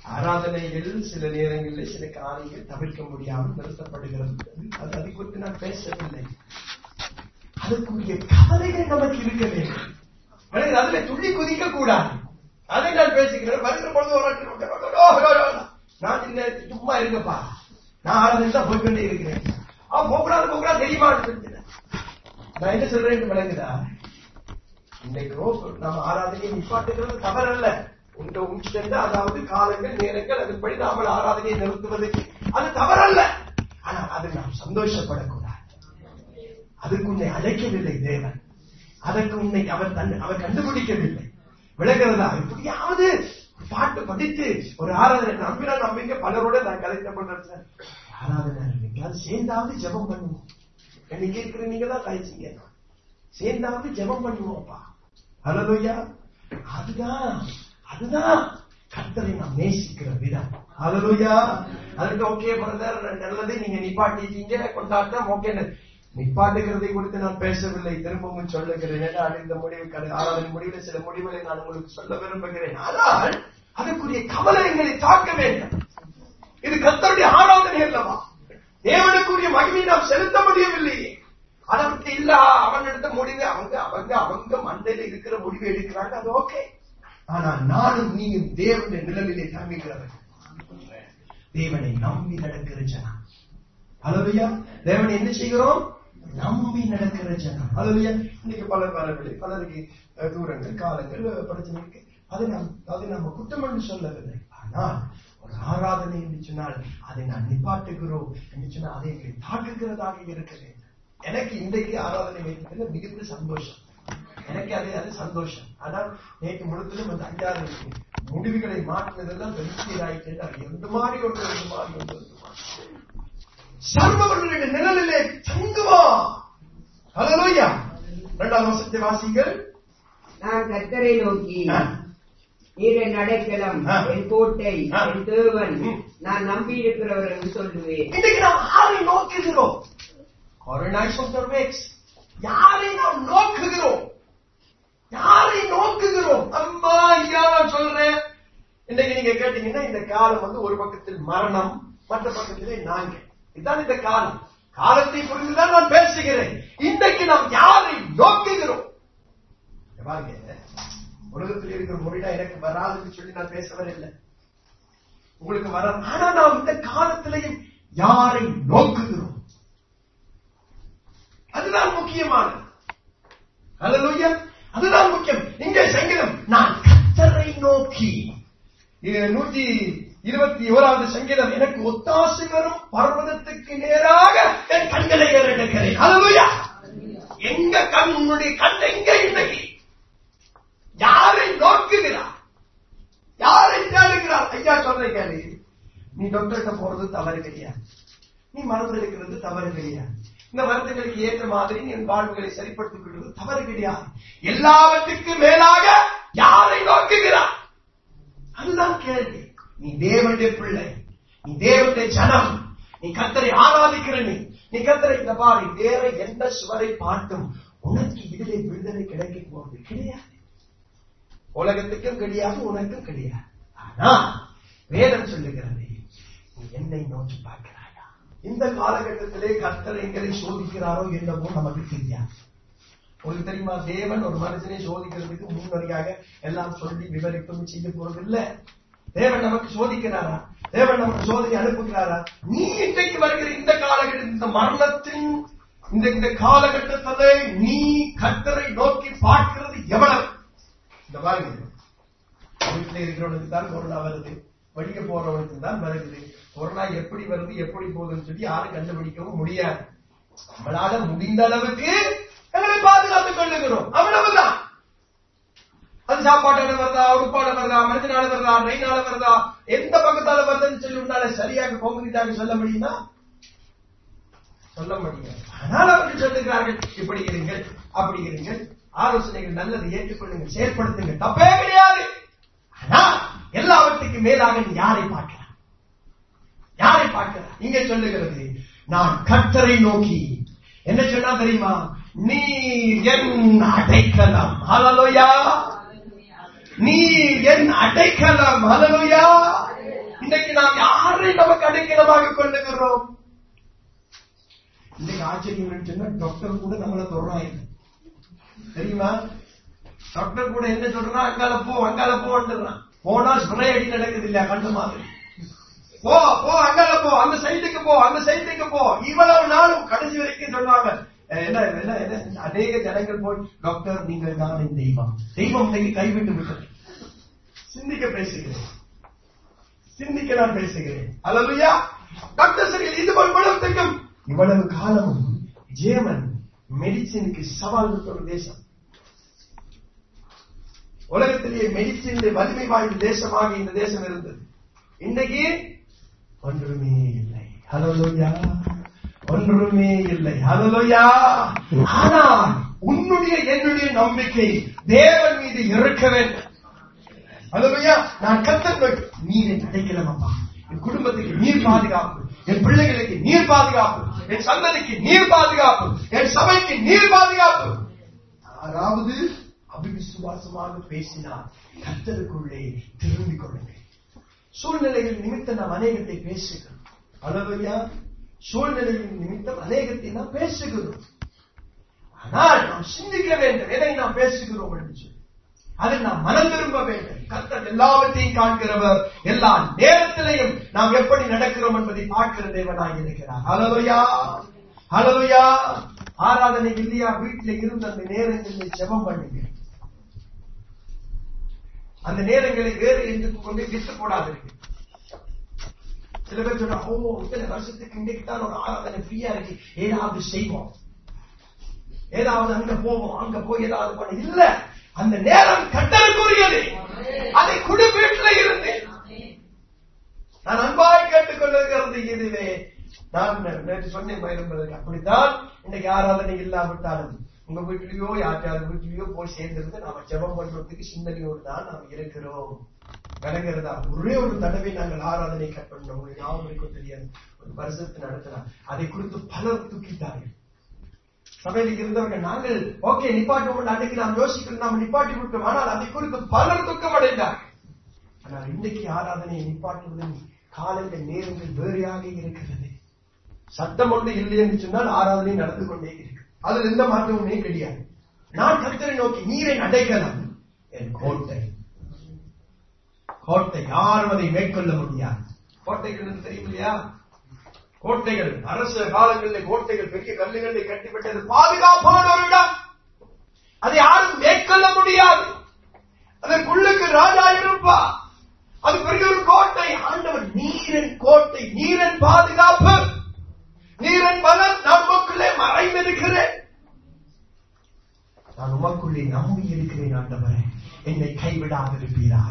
ஆராதனைகள் சில நேரங்களில் சில காரியங்கள் தவிர்க்க முடியாமல் நிறுத்தப்படுகிறது அது அதை குறித்து நான் பேசவில்லை அதுக்குரிய கவலைகள் நமக்கு இருக்க வேண்டும் மனிதர் அதுல துள்ளி குதிக்க கூடாது அதை நான் பேசுகிறேன் வருகிற பொழுது ஒரு இடத்துல உட்கார்ந்து, ஓ, ஓ, ஓ, ஓ. நான் இந்த சும்மா இருக்கப்பா நான் ஆராதனை தான் போய்கொண்டே இருக்கிறேன் அவன் போகக்கூடாது போகக்கூடாது தெரியுமா நான் என்ன சொல்றேன் விளங்குதா இன்னைக்கு ரோஸ் நம்ம ஆராதனையை நிப்பாட்டுகிறது தவறல்ல உங்க உச்சிட்டு அதாவது காலங்கள் நேரங்கள் அதுபடி நாமல் ஆராதனையை நிறுத்துவது அது தவறல்ல ஆனா அது நாம் சந்தோஷப்படக்கூடாது அதுக்கு உன்னை அழைக்கவில்லை தேவன் அதற்கு உன்னை அவர் தன் அவர் கண்டுபிடிக்கவில்லை விளங்குறதா எப்படியாவது பாட்டு படித்து ஒரு ஆராதனை நம்பினா நம்பிங்க பலரோட நான் கலைத்த பண்றேன் ஆராதனை ஆரம்பிக்காது சேர்ந்தாவது ஜெபம் பண்ணுவோம் இன்னைக்கு இருக்கிற நீங்க தான் கழிச்சீங்க சேர்ந்தாவது ஜெபம் பண்ணுவோம்ப்பா ஹலோயா அதுதான் அதுதான் கர்த்தரை நாம் நேசிக்கிற விதம் ஹலோயா அதுக்கு ஓகே பிரதர் நல்லது நீங்க நிப்பாட்டிட்டீங்க கொண்டாட்டம் ஓகே நிப்பாட்டுகிறதை குறித்து நான் பேசவில்லை திரும்பவும் சொல்லுகிறேன் ஏன்னா இந்த முடிவு கடை ஆறாவது முடிவில் சில முடிவுகளை நான் உங்களுக்கு சொல்ல விரும்புகிறேன் ஆனால் அதுக்குரிய கவலை எங்களை தாக்க வேண்டும் இது கர்த்தருடைய ஆராதனை அல்லவா தேவனுக்குரிய மகிமை நாம் செலுத்த முடியவில்லையே அதை விட்டு இல்ல அவன் எடுத்த முடிவு அவங்க அவங்க அவங்க மண்டையில இருக்கிற முடிவு எடுக்கிறாங்க அது ஓகே ஆனா நானும் நீயும் தேவனுடைய நிழலிலே காமிக்கிறவன் தேவனை நம்பி நடக்கிற ஜனம் அலவையா தேவனை என்ன செய்கிறோம் நம்பி நடக்கிற ஜனம் அலவையா இன்னைக்கு பலர் வரவில்லை பலருக்கு அஹ், தூரங்கள் காலங்கள் அஹ், பிரச்சனை இருக்கு அதை நாம் அதை நம்ம குற்றம் என்று சொல்லவில்லை ஆனால் ஒரு ஆராதனை என்று சொன்னால் அதை நான் நிப்பாட்டுகிறோம் என்று சொன்னால் அதை எங்களை தாக்குகிறதாக இருக்க வேண்டும் எனக்கு இன்றைக்கு ஆராதனை வைத்ததில் மிகுந்த சந்தோஷம் எனக்கு அது அது சந்தோஷம் ஆனால் நேற்று முழுவதும் அந்த அஞ்சாறு முடிவுகளை மாற்றினதெல்லாம் வெற்றியாயிட்டு அது எந்த மாதிரி ஒன்று எந்த மாதிரி ஒன்று எந்த மாதிரி. சர்வவர்களுடைய நிழலிலே தங்குவா ஹalleluya இரண்டாம் வசனத்தை வாசிங்கள் நான் கர்த்தரை நோக்கி ஆ. நீர் என் அடைக்கலம் ஆ. என் கோட்டை ஆ. என் தேவன் ம். நான் நம்பி இருக்கிறவர் என்று சொல்லுவேன் இன்னைக்கு நாம் யாரை நோக்குகிறோம் கொரோனாய்ஸ் ஆஃப் த வேக்ஸ் யாரை நாம் நோக்குகிறோம் யாரை நோக்குகிறோம் அம்மா ஐயா நான் சொல்றேன் இன்னைக்கு நீங்க கேட்டீங்கன்னா இந்த காலம் வந்து ஒரு பக்கத்தில் மரணம் மற்ற பக்கத்திலே நாங்க இதுதான் இந்த காலம் காலத்தை புரிந்துதான் நான் பேசுகிறேன் இன்றைக்கு நாம் யாரை நோக்குகிறோம் இங்க பாருங்க உலகத்தில் இருக்கிற மொழினா எனக்கு வராதுன்னு சொல்லி நான் பேச வரவில்லை உங்களுக்கு வர ஆனா நாம் இந்த காலத்திலையும் யாரை நோக்குகிறோம் அதுதான் முக்கியமானது அல்லேலூயா அதுதான் முக்கியம் இங்கே சங்கீதம் நான் கர்த்தரை நோக்கி இது நூற்றி இருபத்தி ஓராவது சங்கீதம் எனக்கு ஒத்தாசை வரும் பர்வதத்துக்கு நேராக என் கண்களை ஏறெடுக்கிறேன் அல்லேலூயா எங்க கண் உன்னுடைய கண் எங்க இன்னைக்கு யாரை நோக்குகிறார் யாரை தேடுகிறார் ஐயா சொல்ற கேளு நீ டாக்டர்கிட்ட போறது தவறு கிடையாது நீ மருந்து எடுக்கிறது தவறு கிடையாது இந்த மருந்துகளுக்கு ஏற்ற மாதிரி நீ உன் வாழ்வுகளை சரிப்படுத்திக் கொள்வது தவறு கிடையாது எல்லாவற்றுக்கும் மேலாக யாரை நோக்குகிறார் அதுதான் கேள்வி நீ தேவனுடைய பிள்ளை நீ தேவனுடைய ஜனம் நீ கத்தரை ஆராதிக்கிற நீ நீ கத்தரை இந்த பாரு வேற எந்த சுவரை பார்த்தும் உனக்கு இதிலே விடுதலை கிடைக்க போறது கிடையாது உலகத்துக்கும் கிடையாது உனக்கும் கிடையாது ஆனா வேதம் சொல்லுகிறது நீ என்னை நோக்கி பார்க்கிறாயா இந்த காலகட்டத்திலே கர்த்தர் எங்களை சோதிக்கிறாரோ என்னவோ நமக்கு தெரியாது உங்களுக்கு தெரியுமா தேவன் ஒரு மனுஷனை சோதிக்கிறதுக்கு முன்னறியாக எல்லாம் சொல்லி விவரிப்பும் செய்ய போறது இல்ல தேவன் நமக்கு சோதிக்கிறாரா தேவன் நமக்கு சோதனை அனுப்புகிறாரா நீ இன்றைக்கு வருகிற இந்த காலகட்டத்தில் இந்த மரணத்தின் இந்த இந்த காலகட்டத்திலே நீ கர்த்தரை நோக்கி பார்க்கிறது எவ்வளவு இந்த பாருங்க வீட்டுல இருக்கிறவனுக்கு தான் கொரோனா வருது படிக்க போறவனுக்கு தான் வருது கொரோனா எப்படி வருது எப்படி போகுதுன்னு சொல்லி யாரும் கண்டுபிடிக்கவும் முடியாது நம்மளால முடிந்த அளவுக்கு எங்களை பாதுகாத்துக் கொள்ளுகிறோம் அவ்வளவுதான் அது சாப்பாட்டால வருதா உடுப்பால வருதா மனிதனால வருதா ட்ரெயினால வருதா எந்த பக்கத்தால வருதுன்னு சொல்லி உன்னால சரியாக கோங்கிட்டாங்க சொல்ல முடியுமா சொல்ல முடியாது ஆனால் அவர்கள் சொல்லுகிறார்கள் இப்படி இருங்கள் அப்படி இருங்கள் ஆலோசனைகள் நல்லது ஏற்றுக்கொள்ளுங்கள் செயற்படுத்துங்க தப்பே கிடையாது ஆனா எல்லாவற்றுக்கும் மேலாக நீ யாரை பார்க்கிறார் யாரை பார்க்கிறார் இங்கே சொல்லுகிறது நான் கர்த்தரை நோக்கி என்ன சொன்னா தெரியுமா நீ என் அடைக்கலம் ஹalleluya நீ என் அடைக்கலம் ஹalleluya இன்னைக்கு நாம் யாரை நமக்கு அடைக்கலமாக கொண்டுகிறோம் இன்னைக்கு ஆச்சரியம் சொன்னா டாக்டர் கூட நம்மளை தொடுறாங்க தெரியுமா டாக்டர் கூட என்ன சொல்றான் அங்கால போ அங்கால போன்றான் போனா சுனை அடி நடக்குது இல்லையா கண்டு மாதிரி போ போ அங்கால போ அந்த சைட்டுக்கு போ அந்த சைட்டுக்கு போ இவ்வளவு நாளும் கடைசி வரைக்கும் சொன்னாங்க அஹ் என்ன என்ன என்ன அநேக ஜனங்கள் போய் டாக்டர் நீங்கள் தான் என் தெய்வம் தெய்வம் இன்னைக்கு கைவிட்டு விட்டது சிந்திக்க பேசுகிறேன் சிந்திக்க நான் பேசுகிறேன் அல்லையா டாக்டர் சரி இது இவ்வளவுக்கும் இவ்வளவு காலமும் ஜேமன் மெடிசினுக்கு சவால் விட்ட ஒரு தேசம் உலகத்திலேயே மெடிசின் வலிமை வாய்ந்த தேசமாக இந்த தேசம் இருந்தது இன்னைக்கு ஒன்றுமே இல்லை ஹலோயா ஒன்றுமே இல்லை ஹலோயா ஆனால் உன்னுடைய என்னுடைய நம்பிக்கை தேவன் மீது இருக்க வேண்டும் ஹalleluya நான் கத்தர் நீரை அடைக்கலாம் அப்பா என் குடும்பத்துக்கு நீர் பாதுகாப்பு என் பிள்ளைகளுக்கு நீர் பாதுகாப்பு என் சந்ததிக்கு நீர் பாதுகாப்பு என் சபைக்கு நீர் பாதுகாப்பு யாராவது அபிவிசுவாசமாக பேசினால் கத்தருக்குள்ளே திரும்பிக் கொள்ளுங்கள் சூழ்நிலைகள் நிமித்தம் நாம் அநேகத்தை பேசுகிறோம் ஹalleluya சூழ்நிலையின் நிமித்தம் அநேகத்தை நாம் பேசுகிறோம் ஆனால் நாம் சிந்திக்க வேண்டும் எதை நாம் பேசுகிறோம் என்று சொல்லி அதில் நாம் மனம் திரும்ப வேண்டும் கர்த்தர் எல்லாவற்றையும் காண்கிறவர் எல்லா நேரத்திலையும் நாம் எப்படி நடக்கிறோம் என்பதை பார்க்கிற தேவனாய் இருக்கிறார் ஹalleluya ஹalleluya ஆராதனை இல்லையா வீட்டில் இருந்த அந்த நேரங்களில் ஜெபம் பண்ணுங்க அந்த நேரங்களை வேறு என்று கொண்டு விட்டு போடாதீர்கள் சில பேர் சொன்னா ஓ இத்தனை வருஷத்துக்கு இன்றைக்கு தான் ஒரு ஆராதனை ஃப்ரீயா இருக்கு ஏதாவது செய்வோம் ஏதாவது அங்க போவோம் அங்க போய் ஏதாவது பண்ண இல்ல அந்த நேரம் கட்டலுக்குரியது அதை குடு வீட்டுல இருந்து நான் அன்பாய் கேட்டுக்கொண்டிருக்கிறது இதுவே நான் நேற்று சொன்னேன் பயிர்ப்பதற்கு அப்படித்தான் இன்னைக்கு ஆராதனை இல்லாவிட்டாலும் உங்க வீட்லயோ யார்யார் வீட்லயோ போய் சேர்ந்திருந்து நாம ஜெபம் பண்றதுக்கு சிந்தனையோடு தான் நாம் இருக்கிறோம் விளங்குறதா ஒரே ஒரு தடவை நாங்கள் ஆராதனை கட் பண்ணோம் உங்களுக்கு ஞாபகம் இருக்கும் தெரியாது ஒரு வருஷத்து நடத்தினார் அதை குறித்து பலர் தூக்கிட்டார்கள் சபையில் இருந்தவர்கள் நாங்கள் ஓகே நிப்பாட்டுவோம் அன்னைக்கு நாம் யோசிக்கிறோம் நாம் நிப்பாட்டி விட்டோம் ஆனால் அதை குறித்து பலர் துக்கம் அடைந்தார்கள் ஆனால் இன்றைக்கு ஆராதனையை நிப்பாட்டுவதன் காலையில நேரங்கள் வேறையாக இருக்கிறது சட்டம் ஒன்று இல்லை என்று சொன்னால் ஆராதனை நடந்து கொண்டே இருக்கு அதில் எந்த மாற்றமுமே கிடையாது நான் கர்த்தரை நோக்கி நீரை அடைக்கலாம் என் கோட்டை கோட்டை யாரும் அதை மேற்கொள்ள முடியாது கோட்டைகள் என்று தெரியும் இல்லையா கோட்டைகள் அரச காலங்களில் கோட்டைகள் பெரிய கல்லுகளை கட்டிவிட்டது பாதுகாப்பான ஒரு இடம் அதை யாரும் மேற்கொள்ள முடியாது அதற்குள்ளுக்கு ராஜா இருப்பா அது பெரிய ஒரு கோட்டை ஆண்டவர் நீரன் கோட்டை நீரன் பாதுகாப்பு நீரன் பலன் நமக்குள்ளே மறைந்திருக்கிறேன் நான் உமக்குள்ளே நம்பி இருக்கிறேன் ஆண்டவரே என்னை கைவிடாதிருப்பீராக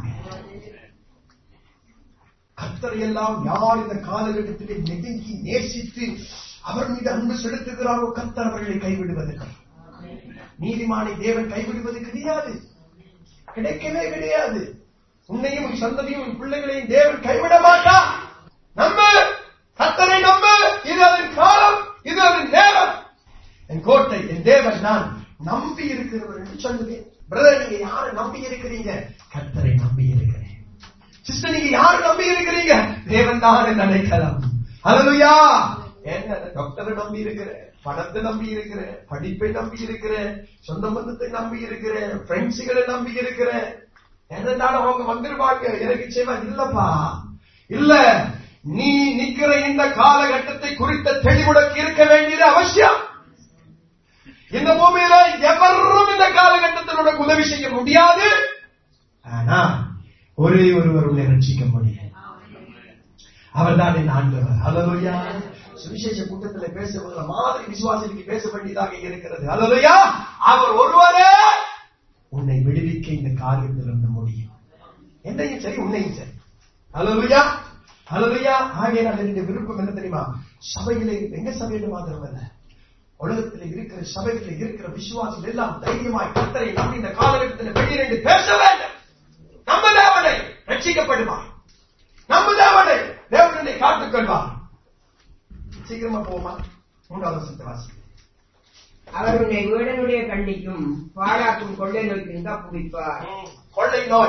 கர்த்தரை எல்லாம் யார் இந்த காலகட்டத்திலே நெருங்கி நேசித்து அவர் மீது அன்பு செலுத்துகிறாரோ கர்த்தர் அவர்களை கைவிடுவதில்லை நீதிமானை தேவன் கைவிடுவது கிடையாது கிடைக்கவே கிடையாது உன்னையும் உன் சந்ததியும் உன் பிள்ளைகளையும் தேவன் கைவிட மாட்டார் நம்பு கர்த்தரை நம்பு இது அதன் காலம் இது அதன் நேரம் என் கோட்டை என் தேவன் நான் நம்பி இருக்கிறவர் என்று சொல்லுவேன் பிரதர் நீங்க யாரை நம்பி இருக்கிறீங்க கர்த்தரை நம்பி இருக்கிறேன் சிஸ்டர் நீங்க யாரு நம்பி இருக்கிறீங்க தேவன் தான் நினைக்கலாம் ஹalleluya என்ன டாக்டரை நம்பி இருக்கிறேன் பணத்தை நம்பி இருக்கிறேன் படிப்பை நம்பி இருக்கிறேன் சொந்த பந்தத்தை நம்பி இருக்கிறேன் ஃப்ரெண்ட்ஸுகளை நம்பி இருக்கிறேன் என்னனாலும் அவங்க வந்துருவாங்க எனக்கு செய்வா இல்லப்பா இல்ல நீ நிக்கிற இந்த காலகட்டத்தை குறித்த தெளிவுடக்கு இருக்க வேண்டியது அவசியம் இந்த பூமியில எவரும் இந்த காலகட்டத்தில் உனக்கு உதவி செய்ய முடியாது ஆனா ஒரே ஒருவர் உன்னை ரட்சிக்க முடியும் அவர்தான் என் ஆண்டவர் ஹalleluya சுவிசேஷ கூட்டத்தில் பேசுவதில் மாதிரி விசுவாசிக்கு பேச வேண்டியதாக இருக்கிறது ஹalleluya அவர் ஒருவரே உன்னை விடுவிக்க இந்த காரியத்தில் இருந்து முடியும் என்னையும் சரி உன்னையும் சரி ஹalleluya ஹalleluya ஆகையால் என்னுடைய விருப்பம் என்ன தெரியுமா சபையிலே எங்க சபையில மாத்திரமல்ல உலகத்தில் இருக்கிற சபைகளில் இருக்கிற விசுவாசிகள் எல்லாம் தைரியமாய் கத்தரை நம்பி இந்த காலகட்டத்தில் வெளியிட்டு பேச வேண்டும் நம்ம தேவனை ரட்சிக்கப்படுவார் நம்ம தேவனை தேவனை காத்துக் கொள்வார் சீக்கிரமா போமா மூன்றாவது வசனத்தை வாசி அவர் உன்னை வேடனுடைய கண்ணிக்கும் பாழாக்கும் கொள்ளை நோய்க்கும் தப்புவிப்பார் கொள்ளை நோய்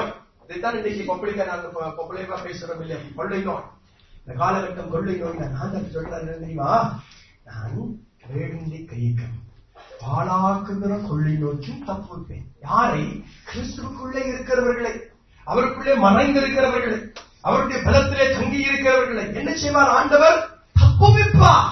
இதைத்தான் இன்னைக்கு பப்ளிக்கா நாங்க பப்ளிக்கா பேசுறோம் இல்லையா கொள்ளை நோய் இந்த காலகட்டம் கொள்ளை நோய் நான் ஆண்டவர் சொல்றாரு என்ன தெரியுமா நான் வேண்டி கைக்கம் பாழாக்குகிற கொள்ளை நோக்கும் தப்புவிப்பேன் யாரை கிறிஸ்துவுக்குள்ளே இருக்கிறவர்களை அவருக்குள்ளே மறைந்திருக்கிறவர்களை அவருடைய பலத்திலே தங்கி இருக்கிறவர்களை என்ன செய்வார் ஆண்டவர் தப்புவிப்பார்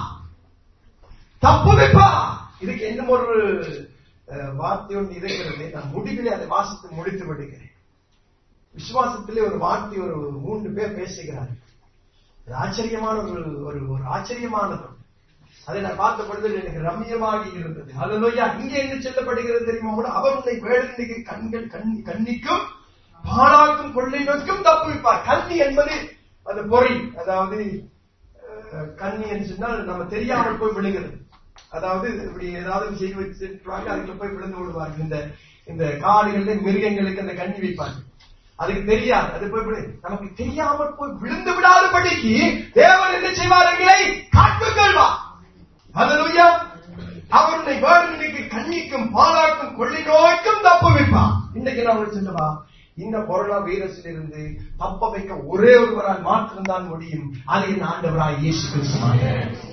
தப்புவிப்பா இதுக்கு இன்னும் ஒரு அஹ், வார்த்தை ஒன்று இருக்கிறது நான் முடிவிலே அதை வாசித்து முடித்து விடுகிறேன் விசுவாசத்திலே ஒரு வார்த்தை ஒரு மூன்று பேர் பேசுகிறார்கள் அது ஆச்சரியமான ஒரு ஒரு ஒரு ஆச்சரியமானது அதை நான் பார்த்த பொழுது எனக்கு ரம்மியமாக இருந்தது அல்லா இங்கே என்ன சொல்லப்படுகிறது தெரியுமா கூட அவர் உன்னை வேடனுக்கு கண்கள் கண்ணி கண்ணிக்கும் பாழாக்கும் கொள்ளை நோக்கும் தப்புவிப்பார் கண்ணி என்பது அந்த பொறி அதாவது அஹ், கண்ணி என்று சொன்னால் நம்ம தெரியாமல் போய் விழுகிறது அதாவது இப்படி ஏதாவது செய்து வச்சிருப்பாங்க அதுக்குள்ள போய் விழுந்து விடுவார்கள் இந்த இந்த காடுகளில் மிருகங்களுக்கு அந்த கண்ணி வைப்பாங்க அதுக்கு தெரியாது அது போய் விழு- நமக்கு தெரியாமல் போய் விழுந்து விடாதபடிக்கு தேவன் என்ன செய்வார்களை காட்டுக்கொள்வா ஹalleluya அவருடைய வேடனுக்கு கண்ணிக்கும் பாலாக்கும் கொள்ளை நோய்க்கும் தப்பு வைப்பான் இன்னைக்கு நான் உங்களுக்கு சொல்லவா இந்த கொரோனா வைரஸில் இருந்து தப்ப வைக்க ஒரே ஒருவரால் மாத்திரம்தான் முடியும் அது என் ஆண்டவராய் இயேசு கிறிஸ்துவாக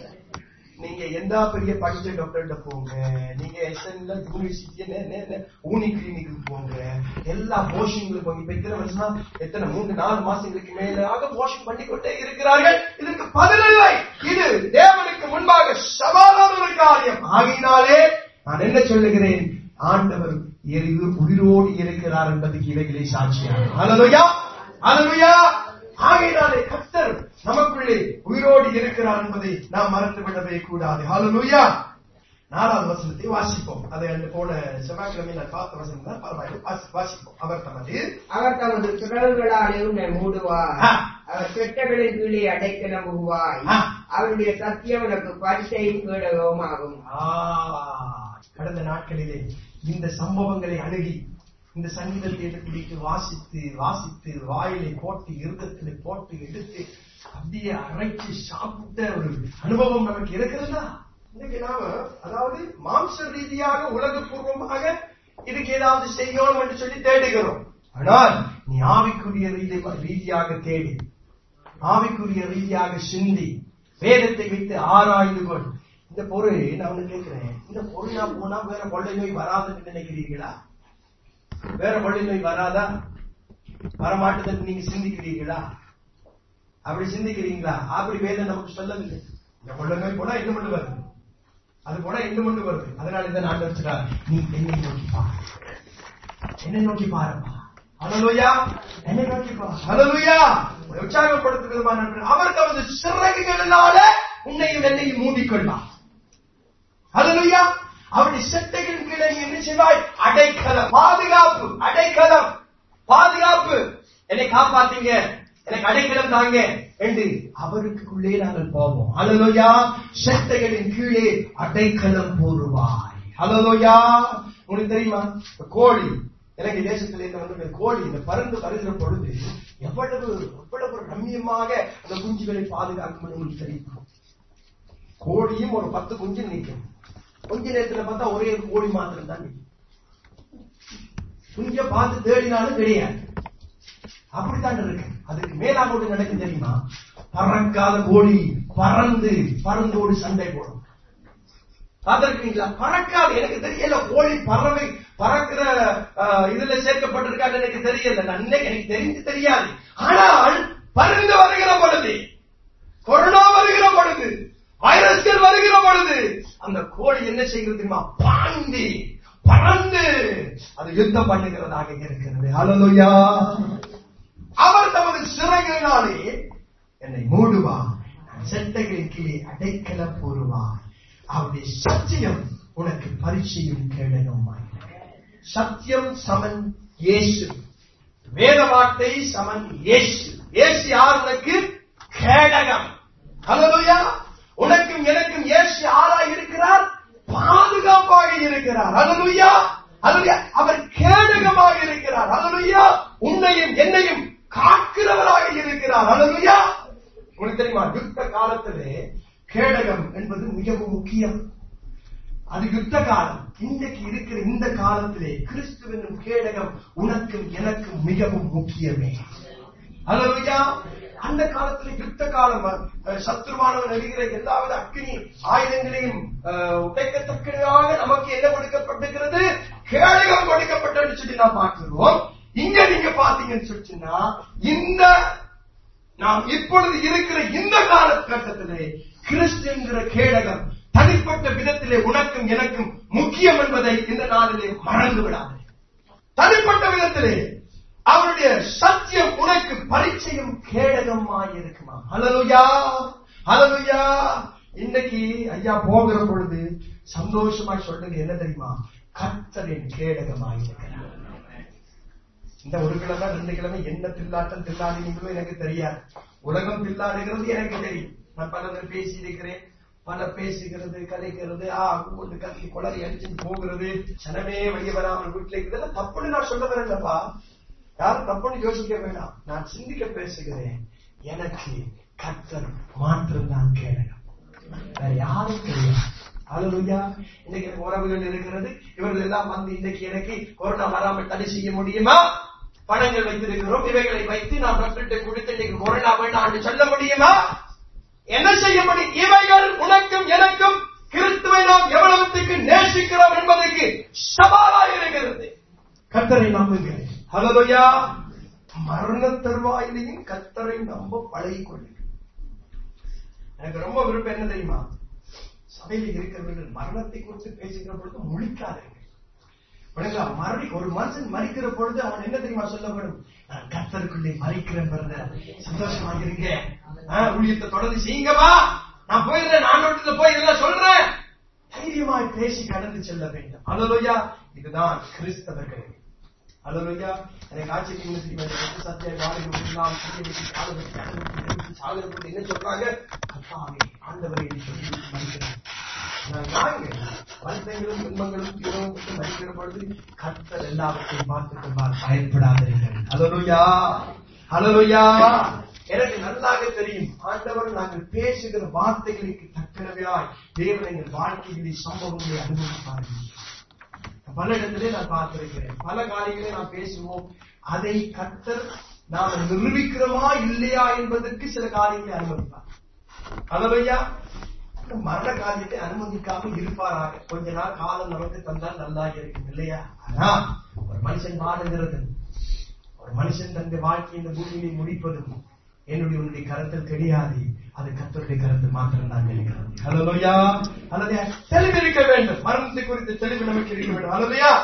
நீங்க எந்த பெரிய படிச்ச டாக்டர்கிட்ட போங்க நீங்க எஸ்என்ல யூனிவர்சிட்டி ஊனி கிளினிக்கு போங்க எல்லா போஷிங்களுக்கு போங்க இப்ப எத்தனை வருஷமா எத்தனை மூன்று நாலு மாசங்களுக்கு மேலாக போஷன் பண்ணிக்கொண்டே இருக்கிறார்கள் இதற்கு பதிலில்லை இது தேவனுக்கு முன்பாக சவாலான ஒரு காரியம் ஆகினாலே நான் என்ன சொல்லுகிறேன் ஆண்டவர் எரிவு உயிரோடு இருக்கிறார் என்பதுக்கு இவைகளே சாட்சியாக அல்லதுயா அல்லதுயா ஆகையினாலே கர்த்தர் நமக்குள்ளே உயிரோடு இருக்கிறார் என்பதை நாம் மறந்து விடவே கூடாது ஹalleluya நாலாவது வசனத்தை வாசிப்போம் அதை அந்த போன செவ்வாய்க்கிழமை நான் பார்த்த வசனம் தான் பரவாயில்லை வாசி- வாசிப்போம் அவர் தமது அவர் தமது சிறகுகளாலே உன்னை மூடுவார் ஆ. அவர் செட்டகளின் கீழே அடைக்கலம் உருவாய் ஆ. அவருடைய சத்தியம் உனக்கு பரிசையும் கேடகமும் ஆகும் ஆ, கடந்த நாட்களிலே இந்த சம்பவங்களை அணுகி இந்த சங்கீதத்தை எடுத்து வாசித்து வாசித்து வாயிலை போட்டு இருதத்திலே போட்டு எடுத்து அப்படியே அரைச்சு சாப்பிட்ட ஒரு அனுபவம் நமக்கு இருக்கிறதா இன்னைக்கு நாம அதாவது மாம்ச ரீதியாக உலகபூர்வமாக இதுக்கு ஏதாவது செய்யணும் என்று சொல்லி தேடுகிறோம் ஆனால் நீ ஆவிக்குரிய ரீதி- ரீதியாக தேடி ஆவிக்குரிய ரீதியாக சிந்தி வேதத்தை வைத்து ஆராய்ந்து கொள் இந்த பொருள் நான் ஒண்ணு கேட்கிறேன் இந்த பொருளா போனா வேற கொள்ளை நோய் வராதுன்னு நினைக்கிறீங்களா வேற கொள்ளை நோய் வராதா வரமாட்டுதுன்னு நீங்க சிந்திக்கிறீங்களா அப்படி சிந்திக்கிறீங்களா அப்படி வேதம் நமக்கு சொல்லவில்லை இந்த கொள்ளை நோய் போனா என்ன பண்ணு வருது அது போனா என்ன பண்ணு வருது அதனால இதை நான் வச்சுட்டார் நீ என்னை நோக்கி பாரு என்னை நோக்கி பாருப்பா ஹalleluya என்னை நோக்கி பாரு ஹalleluya உற்சாகப்படுத்துகிறமான அவர் தமது சிறகுகளினால உன்னையும் என்னையும் மூடிக்கொள்வார் ஹalleluya அவருடைய செட்டைகளின் கீழே நீ என்ன செய்வாய் அடைக்கலம் பாதுகாப்பு அடைக்கலம் பாதுகாப்பு என்னை காப்பாத்தீங்க எனக்கு அடைக்கலம் தாங்க என்று அவருக்குள்ளே நாங்கள் போவோம் ஹalleluya செட்டைகளின் கீழே அடைக்கலம் போடுவாய் ஹalleluya உங்களுக்கு தெரியுமா இந்த கோழி எனக்கு தேசத்துல இருந்து வந்து இந்த கோழி இந்த பறந்து வருகிற பொழுது எவ்வளவு எவ்வளவு ரம்மியமாக அந்த குஞ்சுகளை பாதுகாக்கும் என்று உங்களுக்கு தெரியும் கோழியும் ஒரு பத்து குஞ்சு நிற்கும் கொஞ்ச நேரத்துல பார்த்தா ஒரே ஒரு கோழி மாத்திரம் தான் நிற்கும் குஞ்ச பார்த்து தேடினாலும் கிடையாது அப்படித்தான் இருக்கு அதுக்கு மேலா போட்டு நடக்கும் தெரியுமா பறக்காத கோழி பறந்து பறந்தோடு சண்டை போடும் பார்த்திருக்கீங்களா பறக்காது எனக்கு தெரியல கோழி பறவை பறக்கிற அஹ், இதுல சேர்க்கப்பட்டிருக்கான்னு எனக்கு தெரியல நான் இன்னைக்கு எனக்கு தெரிஞ்சு தெரியாது ஆனால் பறந்து வருகிற பொழுது கொரோனா வருகிற பொழுது வைரஸ்கள் வருகிற பொழுது அந்த கோழி என்ன செய்கிறது தெரியுமா பாண்டி பறந்து அது யுத்தம் பண்ணுகிறதாக இருக்கிறது ஹalleluya அவர் தமது சிறகுகளினாலே என்னை மூடுவார் நான் செட்டைகளின் கீழே அடைக்கலம் போடுவார் அவருடைய சத்தியம் உனக்கு பரிச்சையும் கேடகமாய் சத்தியம் சமன் இயேசு வேத வார்த்தை சமன் இயேசு இயேசு யார் உனக்கு கேடகம் ஹalleluya உனக்கும் எனக்கும் இயேசு யாராய் இருக்கிறார் பாதுகாப்பாக இருக்கிறார் ஹalleluya ஹalleluya அவர் கேடகமாக இருக்கிறார் ஹalleluya உன்னையும் என்னையும் காக்கிறவராக இருக்கிறார் ஹalleluya உங்களுக்கு தெரியுமா யுத்த காலத்திலே கேடகம் என்பது மிகவும் முக்கியம் அது யுத்த காலம் இன்றைக்கு இருக்கிற இந்த காலத்திலே கிறிஸ்துவின் கேடகம் உனக்கும் எனக்கும் மிகவும் முக்கியமே அல்லா அந்த காலத்துல யுத்த காலம் அஹ், சத்ருவானவன் எழுகிற எல்லாவித அக்கினி ஆயுதங்களையும் அஹ், உடைக்கத்தக்கதாக நமக்கு என்ன கொடுக்கப்பட்டிருக்கிறது கேடகம் கொடுக்கப்பட்டதுன்னு சொல்லி நாம் பார்க்கிறோம் இங்க நீங்க பாத்தீங்கன்னு சொல்லிச்சுன்னா இந்த நாம் இப்பொழுது இருக்கிற இந்த காலகட்டத்திலே கிறிஸ்து என்கிற கேடகம் தனிப்பட்ட விதத்திலே உனக்கும் எனக்கும் முக்கியம் என்பதை இந்த நாளிலே மறந்து விடாதே தனிப்பட்ட விதத்திலே அவருடைய சத்தியம் உனக்கு பரிச்சயம் கேடகமாய் இருக்குமா ஹலலுயா ஹலலுயா இன்னைக்கு ஐயா போகிற பொழுது சந்தோஷமாய் சொல்றது என்ன தெரியுமா கர்த்தரின் கேடகமாய் இருக்கிறார் இந்த ஒரு கிழமை ரெண்டு கிழமை என்ன தில்லாட்டம் தில்லாடினீங்களோ எனக்கு தெரியாது உலகம் தில்லாடுகிறது எனக்கு தெரியும் நான் பலர் பேசி இருக்கிறேன் பல பேசுகிறது கலைக்கிறது ஆ ஒன்று கத்தி குளறி அடிச்சுட்டு போகிறது சனமே வெளியே வராமல் வீட்டுல இருக்கிறது தப்புன்னு நான் சொல்ல வரேன்லப்பா யாரும் தப்புன்னு யோசிக்க வேண்டாம் நான் சிந்திக்க பேசுகிறேன் எனக்கு கத்தர் மாற்றம் தான் கேடகம் வேற யாரும் தெரியாது அலுவயா இன்னைக்கு எனக்கு உறவுகள் இருக்கிறது இவர்கள் எல்லாம் வந்து இன்னைக்கு எனக்கு கொரோனா வராமல் தடை செய்ய முடியுமா பணங்கள் வைத்திருக்கிறோம் இவைகளை வைத்து நாம் டாக்டர்கிட்ட கொடுத்து இன்னைக்கு கொரோனா வேண்டாம் சொல்ல முடியுமா என்ன செய்ய முடியும் இவைகள் உனக்கும் எனக்கும் கிறிஸ்துவை நாம் எவ்வளவுக்கு நேசிக்கிறோம் என்பதற்கு சவாலாக இருக்கிறது கத்தரை நம்புங்க ஹலோயா மரண தருவாயிலையும் கத்தரை நம்ப பழகிக் கொள்ளுங்க எனக்கு ரொம்ப விருப்பம் என்ன தெரியுமா சபையில் இருக்கிறவர்கள் மரணத்தை குறித்து பேசுகிற பொழுது முழிக்காதீங்க விளங்களா மரணி ஒரு மனுஷன் மறிக்கிற பொழுது அவன் என்ன தெரியுமா சொல்ல வேண்டும் நான் கத்தருக்குள்ளே மறிக்கிறேன் பிரதர் சந்தோஷமா இருங்க ஆ, ஊழியத்தை தொடர்ந்து செய்யுங்கப்பா நான் போயிடுறேன் நான் வீட்டுல போய் இதெல்லாம் சொல்றேன் தைரியமாய் பேசி கடந்து செல்ல வேண்டும் அலலோயா இதுதான் கிறிஸ்தவர்கள் அலலோயா எனக்கு ஆச்சரியம் என்ன தெரியுமா இந்த ரெண்டு சத்திய காலையில் எல்லாம் சாதனை என்ன சொல்றாங்க கத்தாவே ஆண்டவரை என்று சொல்லி மறிக்கிறேன் நான் வாங்க வருத்தங்களும் துன்பங்களும் தீரவும் விட்டு மறிக்கிற பொழுது கர்த்தர் எல்லாவற்றையும் பார்த்துக் கொள்வார் பயப்படாதீர்கள் அலலுயா அலலுயா எனக்கு நல்லாக தெரியும் ஆண்டவர் நாங்கள் பேசுகிற வார்த்தைகளுக்கு தக்கனவையாய் தேவன் எங்கள் வாழ்க்கையிலே சம்பவங்களை அனுபவிப்பார்கள் பல இடத்திலே நான் பார்த்திருக்கிறேன் பல காரியங்களை நாம் பேசுவோம் அதை கர்த்தர் நாம் நிரூபிக்கிறோமா இல்லையா என்பதற்கு சில காரியங்களை அனுமதிப்பார் அலவையா மரண காரியத்தை அனுமதிக்காம இருப்பாராக கொஞ்ச நாள் காலம் நமக்கு தந்தால் நல்லா இருக்கும் இல்லையா ஆனா ஒரு மனுஷன் வாடுகிறது ஒரு மனுஷன் தன்னுடைய வாழ்க்கை இந்த பூமியை முடிப்பதும் என்னுடைய உன்னுடைய கருத்தில் கிடையாது அது கத்தருடைய கருத்தில் மாத்திரம் தான் இருக்கிறது ஹலோயா அல்லது தெளிவு இருக்க வேண்டும் மரணத்தை குறித்து தெளிவு நமக்கு இருக்க வேண்டும் ஹலோயா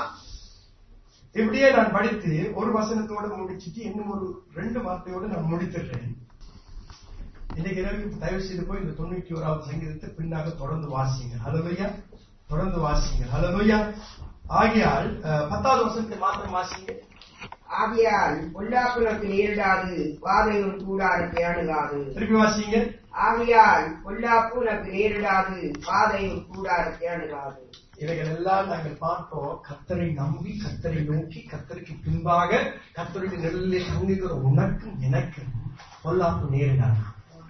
இப்படியே நான் படித்து ஒரு வசனத்தோட முடிச்சிட்டு இன்னும் ஒரு ரெண்டு வார்த்தையோடு நான் முடித்துடுறேன் இன்னைக்கு இரவு தயவு செய்து போய் இந்த தொண்ணூத்தி ஓராவது சங்கீதத்தை பின்னாக தொடர்ந்து வாசிங்க ஹலோயா தொடர்ந்து வாசிங்க ஹலோயா ஆகையால் அஹ், பத்தாவது வசனத்தை மாத்திரம் வாசிங்க ஆகையால் பொல்லாப்புனக்கு நேரிடாது வாதையும் கூடாரத்தை அணுகாது திருப்பி வாசிங்க ஆகையால் பொல்லாப்பு உனக்கு நேரிடாது வாதையும் கூடாரத்தை அணுகாது இவைகள் எல்லாம் நாங்கள் பார்த்தோம் கத்தரை நம்பி கத்தரை நோக்கி கத்தருக்கு பின்பாக கத்தருடைய நெல்லில் தங்குகிற உனக்கும் எனக்கும் பொல்லாப்பு நேரிடாதா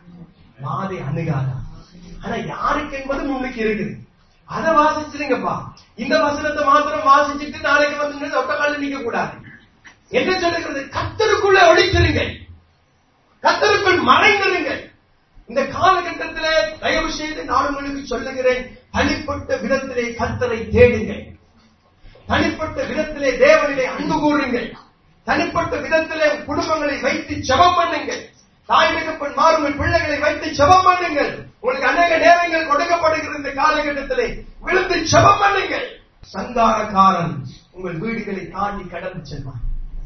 வாதை அணுகாதா ஆனா யாருக்கு என்பது முன்னுக்கு இருக்குது அதை வாசிச்சிருங்கப்பா இந்த வசனத்தை மாத்திரம் வாசிச்சுட்டு நாளைக்கு வந்து ஒட்ட கால நிக்க கூடாது என்ன சொல்லுகிறது கத்தருக்குள்ள ஒழித்திருங்கள் கத்தருக்குள் மறைந்திருங்கள் இந்த காலகட்டத்திலே தயவு செய்து நான் உங்களுக்கு சொல்லுகிறேன் தனிப்பட்ட விதத்திலே கத்தரை தேடுங்கள் தனிப்பட்ட விதத்திலே தேவனிலே அன்பு கூறுங்கள் தனிப்பட்ட விதத்திலே குடும்பங்களை வைத்து ஜெபம் பண்ணுங்கள் தாய் மிகப்பன் மாறுங்கள் பிள்ளைகளை வைத்து ஜெபம் பண்ணுங்கள் உங்களுக்கு அநேக நேரங்கள் கொடுக்கப்படுகிற இந்த காலகட்டத்திலே விழுந்து ஜெபம் பண்ணுங்கள் சங்காரக்காரன் உங்கள் வீடுகளை தாண்டி கடந்து செல்வான்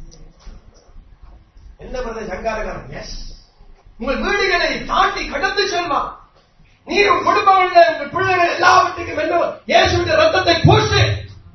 என்ன பண்ண சங்காரக்காரன் எஸ் உங்கள் வீடுகளை தாண்டி கடந்து செல்வான் நீ உன் குடும்பங்களில் உங்கள் பிள்ளைகள் எல்லாவற்றுக்கும் வெல்லும் இயேசுடைய ரத்தத்தை பூசு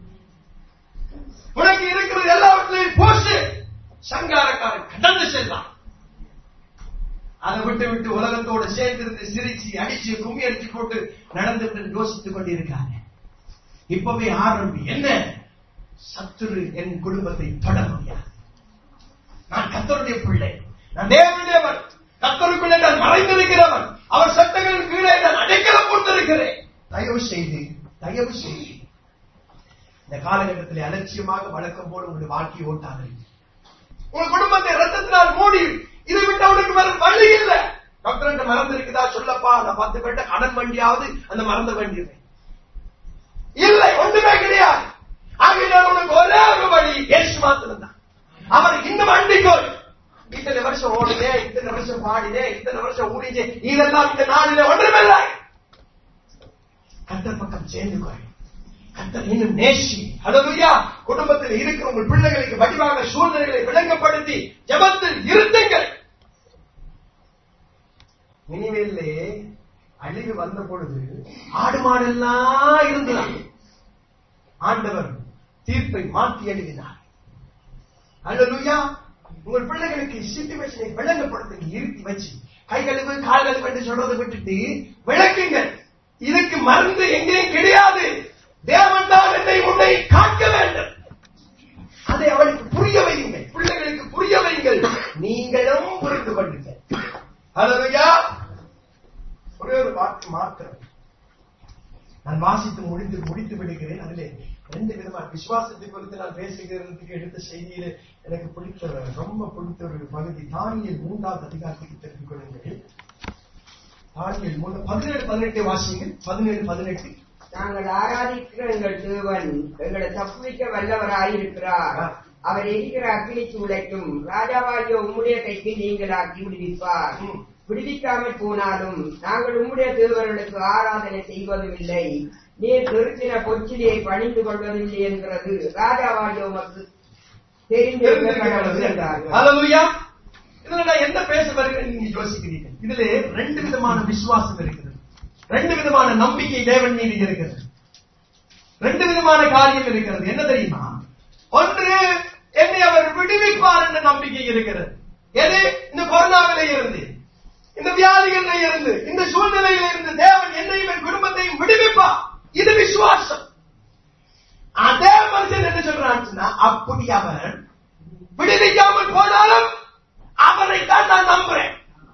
உனக்கு இருக்கிறது எல்லாவற்றையும் பூசு சங்காரக்காரன் கடந்து செல்வான் அதை விட்டு விட்டு உலகத்தோடு சேர்ந்திருந்து சிரிச்சு அடிச்சு கும்மி அடிச்சு போட்டு நடந்துட்டு யோசித்துக் கொண்டிருக்காங்க இப்பவே ஆரம்பி என்ன சத்துரு என் குடும்பத்தை தொட முடியாது நான் கத்தருடைய பிள்ளை நான் தேவனுடையவன் கத்தருக்குள்ளே நான் மறைந்திருக்கிறவன் அவர் சட்டங்களின் கீழே நான் அடைக்கலம் கொண்டிருக்கிறேன் தயவு செய்து தயவு செய்து இந்த காலகட்டத்தில் அலட்சியமாக வழக்கம் போல உங்களுடைய வாழ்க்கையை ஓட்டாது உங்க குடும்பத்தை ரத்தத்தினால் மூடி இதை விட்டு அவனுக்கு வேற வழி இல்ல டாக்டர் மறந்து இருக்குதா சொல்லப்பா நான் பத்து பேர்ட்ட கடன் வண்டியாவது அந்த மறந்த வேண்டியது இல்லை ஒன்றுமே கிடையாது ஆகையினால் உனக்கு ஒரே ஒரு வழி இயேசு மாத்திரம் தான் அவர் இன்னும் அண்டிக்கோள் இத்தனை வருஷம் ஓடுதே இத்தனை வருஷம் பாடினே இத்தனை வருஷம் ஊடிச்சே இதெல்லாம் இந்த நாளில ஒன்றுமில்லை கத்தர் பக்கம் சேர்ந்து கொள் கத்தர் இன்னும் நேசி ஹalleluya குடும்பத்தில் இருக்கிற உங்கள் பிள்ளைகளுக்கு வடிவாக சூழ்நிலைகளை விளங்கப்படுத்தி ஜெபத்தில் இருந்துங்கள் நினைவிலே அழிவு வந்த பொழுது ஆடு மாடெல்லாம் இருந்ததாம் ஆண்டவர் தீர்ப்பை மாற்றி எழுதினார் அல்லலுயா உங்கள் பிள்ளைகளுக்கு சிச்சுவேஷனை விளங்கப்படுத்துங்க இருத்தி வச்சு கை கழுவு கால் கழுவு என்று சொல்றதை விட்டுட்டு விளக்குங்கள் இதுக்கு மருந்து எங்கேயும் கிடையாது தேவன் தான் என்னை உன்னை காக்க வேண்டும் அதை அவளுக்கு புரிய வையுங்கள் பிள்ளைகளுக்கு புரிய வையுங்கள் நீங்களும் புரிந்து கொள்ளுங்கள் அல்லலுயா ஒரே ஒரு வாக்கு மாத்திரம் நான் வாசித்து முடித்து முடித்து விடுகிறேன் அதிலே ரெண்டு விதமான விசுவாசத்தை குறித்து நான் பேசுகிறதுக்கு எடுத்த செய்தியில எனக்கு பிடித்த ரொம்ப பிடித்த ஒரு பகுதி தானியல் மூன்றாவது அதிகாரத்துக்கு தெரிந்து கொள்ளுங்கள் தானியல் மூன்று பதினேழு பதினெட்டு வாசியுங்கள் பதினேழு பதினெட்டு நாங்கள் ஆராதிக்கிற எங்கள் தேவன் எங்களை தப்புவிக்க வல்லவராயிருக்கிறார் அவர் எரிக்கிற அக்கினி சூளைக்கும் ராஜாவாகிய உம்முடைய கைக்கு நீங்களாக்கி விடுவிப்பார் ம். விடுவிக்காமல் போனாலும் நாங்கள் உம்முடைய தேவர்களுக்கு ஆராதனை செய்வதும் இல்லை நீர் நிறுத்தின பொச்சிலியை பணிந்து கொள்வதும் இல்லை என்கிறது ராஜாவாகிய உமக்கு தெரிந்திருக்கிறது என்றார்கள் ஹalleluya இதுல நான் என்ன பேச வருகிறேன் நீங்க யோசிக்கிறீர்கள் இதுல ரெண்டு விதமான விசுவாசம் இருக்கிறது ரெண்டு விதமான நம்பிக்கை தேவன் மீது இருக்கிறது ரெண்டு விதமான காரியம் இருக்கிறது என்ன தெரியுமா ஒன்று என்னை அவர் விடுவிப்பார் என்ற நம்பிக்கை இருக்கிறது எது இந்த கொரோனாவில இருந்து இந்த வியாதிகளில இருந்து இந்த சூழ்நிலையில இருந்து தேவன் என்னையும் என் குடும்பத்தையும் விடுவிப்பார் இது விசுவாசம் அதே மனுஷன் என்ன சொல்றான் அப்படி அவன் விடுவிக்காமல் போனாலும் அவனை தான் நான் நம்புறேன்